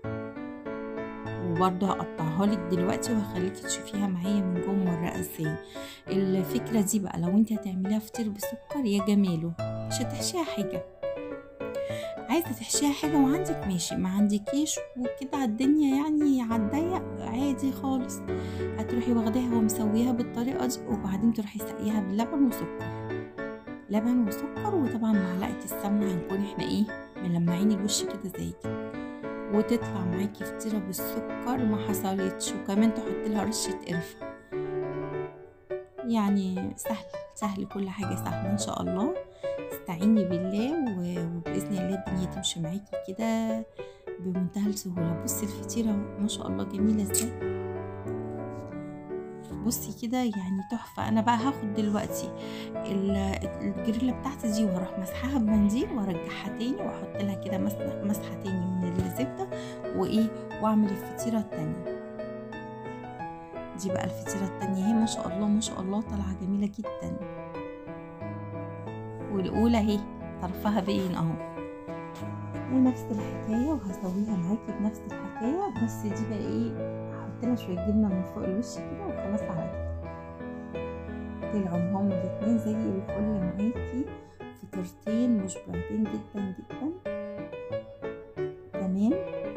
وبرضه هقطعها لك دلوقتي وهخليكي تشوفيها معايا من جوه مرقه ازاي الفكره دي بقى لو انت هتعمليها فطير بسكر يا جماله مش هتحشيها حاجه عايزه تحشيها حاجه وعندك ماشي ما عندكيش وكده على الدنيا يعني على الضيق عادي خالص هتروحي واخداها ومسويها بالطريقه دي وبعدين تروحي سقيها باللبن وسكر لبن وسكر وطبعا معلقه السمنه هنكون احنا ايه ملمعين الوش كده زي كده وتطلع معاكي فطيرة بالسكر ما حصلتش وكمان تحط لها رشة قرفة يعني سهل سهل كل حاجة سهلة ان شاء الله استعيني بالله وبإذن الله الدنيا تمشي معاكي كده بمنتهى السهولة بصي الفطيرة ما شاء الله جميلة ازاي بصي كده يعني تحفة انا بقى هاخد دلوقتي الجريلا بتاعتي دي واروح مسحها بمنديل وارجعها تاني واحط لها كده مسحة تاني من الزبدة وايه واعمل الفطيرة التانية دي بقى الفطيرة التانية اهي ما شاء الله ما شاء الله طالعة جميلة جدا والاولى اهي طرفها باين اهو ونفس الحكاية وهسويها معاكي بنفس الحكاية بس دي بقى ايه هحط لها شوية جبنة من فوق الوش كده وخلاص على كده طلعوا هما الاتنين زي الفل معاكي فطيرتين مشبعتين جدا جدا تمام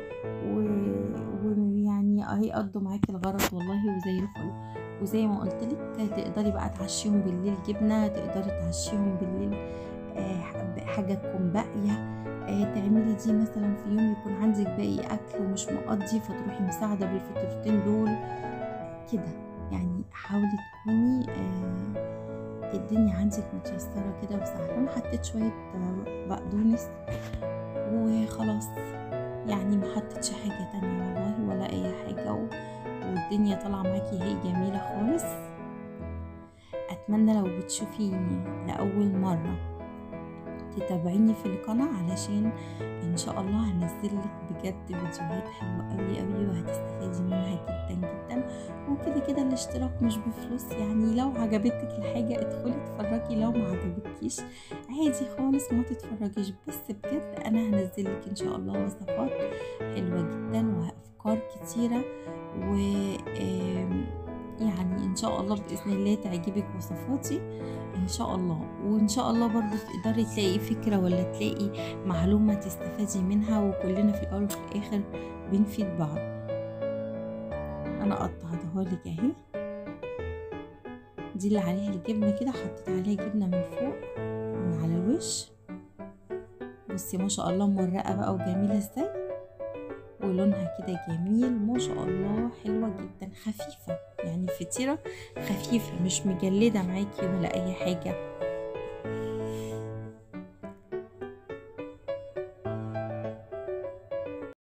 ويعني اهي قضوا معاكي الغرض والله وزي الفل وزي ما قلت لك تقدري بقى تعشيهم بالليل جبنه تقدري تعشيهم بالليل حاجه تكون باقيه تعملي دي مثلا في يوم يكون عندك باقي اكل ومش مقضي فتروحي مساعده بالفطيرتين دول كده يعني حاولي تكوني الدنيا عندك متيسره كده وسهله انا حطيت شويه بقدونس وخلاص يعني ما حطيتش حاجه تانية والله ولا اي حاجه والدنيا طالعه معاكي هي جميله خالص اتمنى لو بتشوفيني لاول مره تتابعيني في القناة علشان ان شاء الله هنزل لك بجد فيديوهات حلوة قوي قوي وهتستفادي منها جدا جدا وكده كده الاشتراك مش بفلوس يعني لو عجبتك الحاجة ادخلي اتفرجي لو ما عجبتكيش عادي خالص ما تتفرجيش بس بجد انا هنزل لك ان شاء الله وصفات حلوة جدا وافكار كتيرة و يعني ان شاء الله باذن الله تعجبك وصفاتي ان شاء الله وان شاء الله برضو تقدري تلاقي فكرة ولا تلاقي معلومة تستفادي منها وكلنا في الاول وفي الاخر بنفيد بعض انا قطعتها لك اهي دي اللي عليها الجبنة كده حطيت عليها جبنة من فوق من على الوش بصي ما شاء الله مورقة بقى وجميلة ازاي ولونها كده جميل ما شاء الله حلوة جدا خفيفة يعني فطيرة خفيفة مش مجلدة معاكي ولا أي حاجة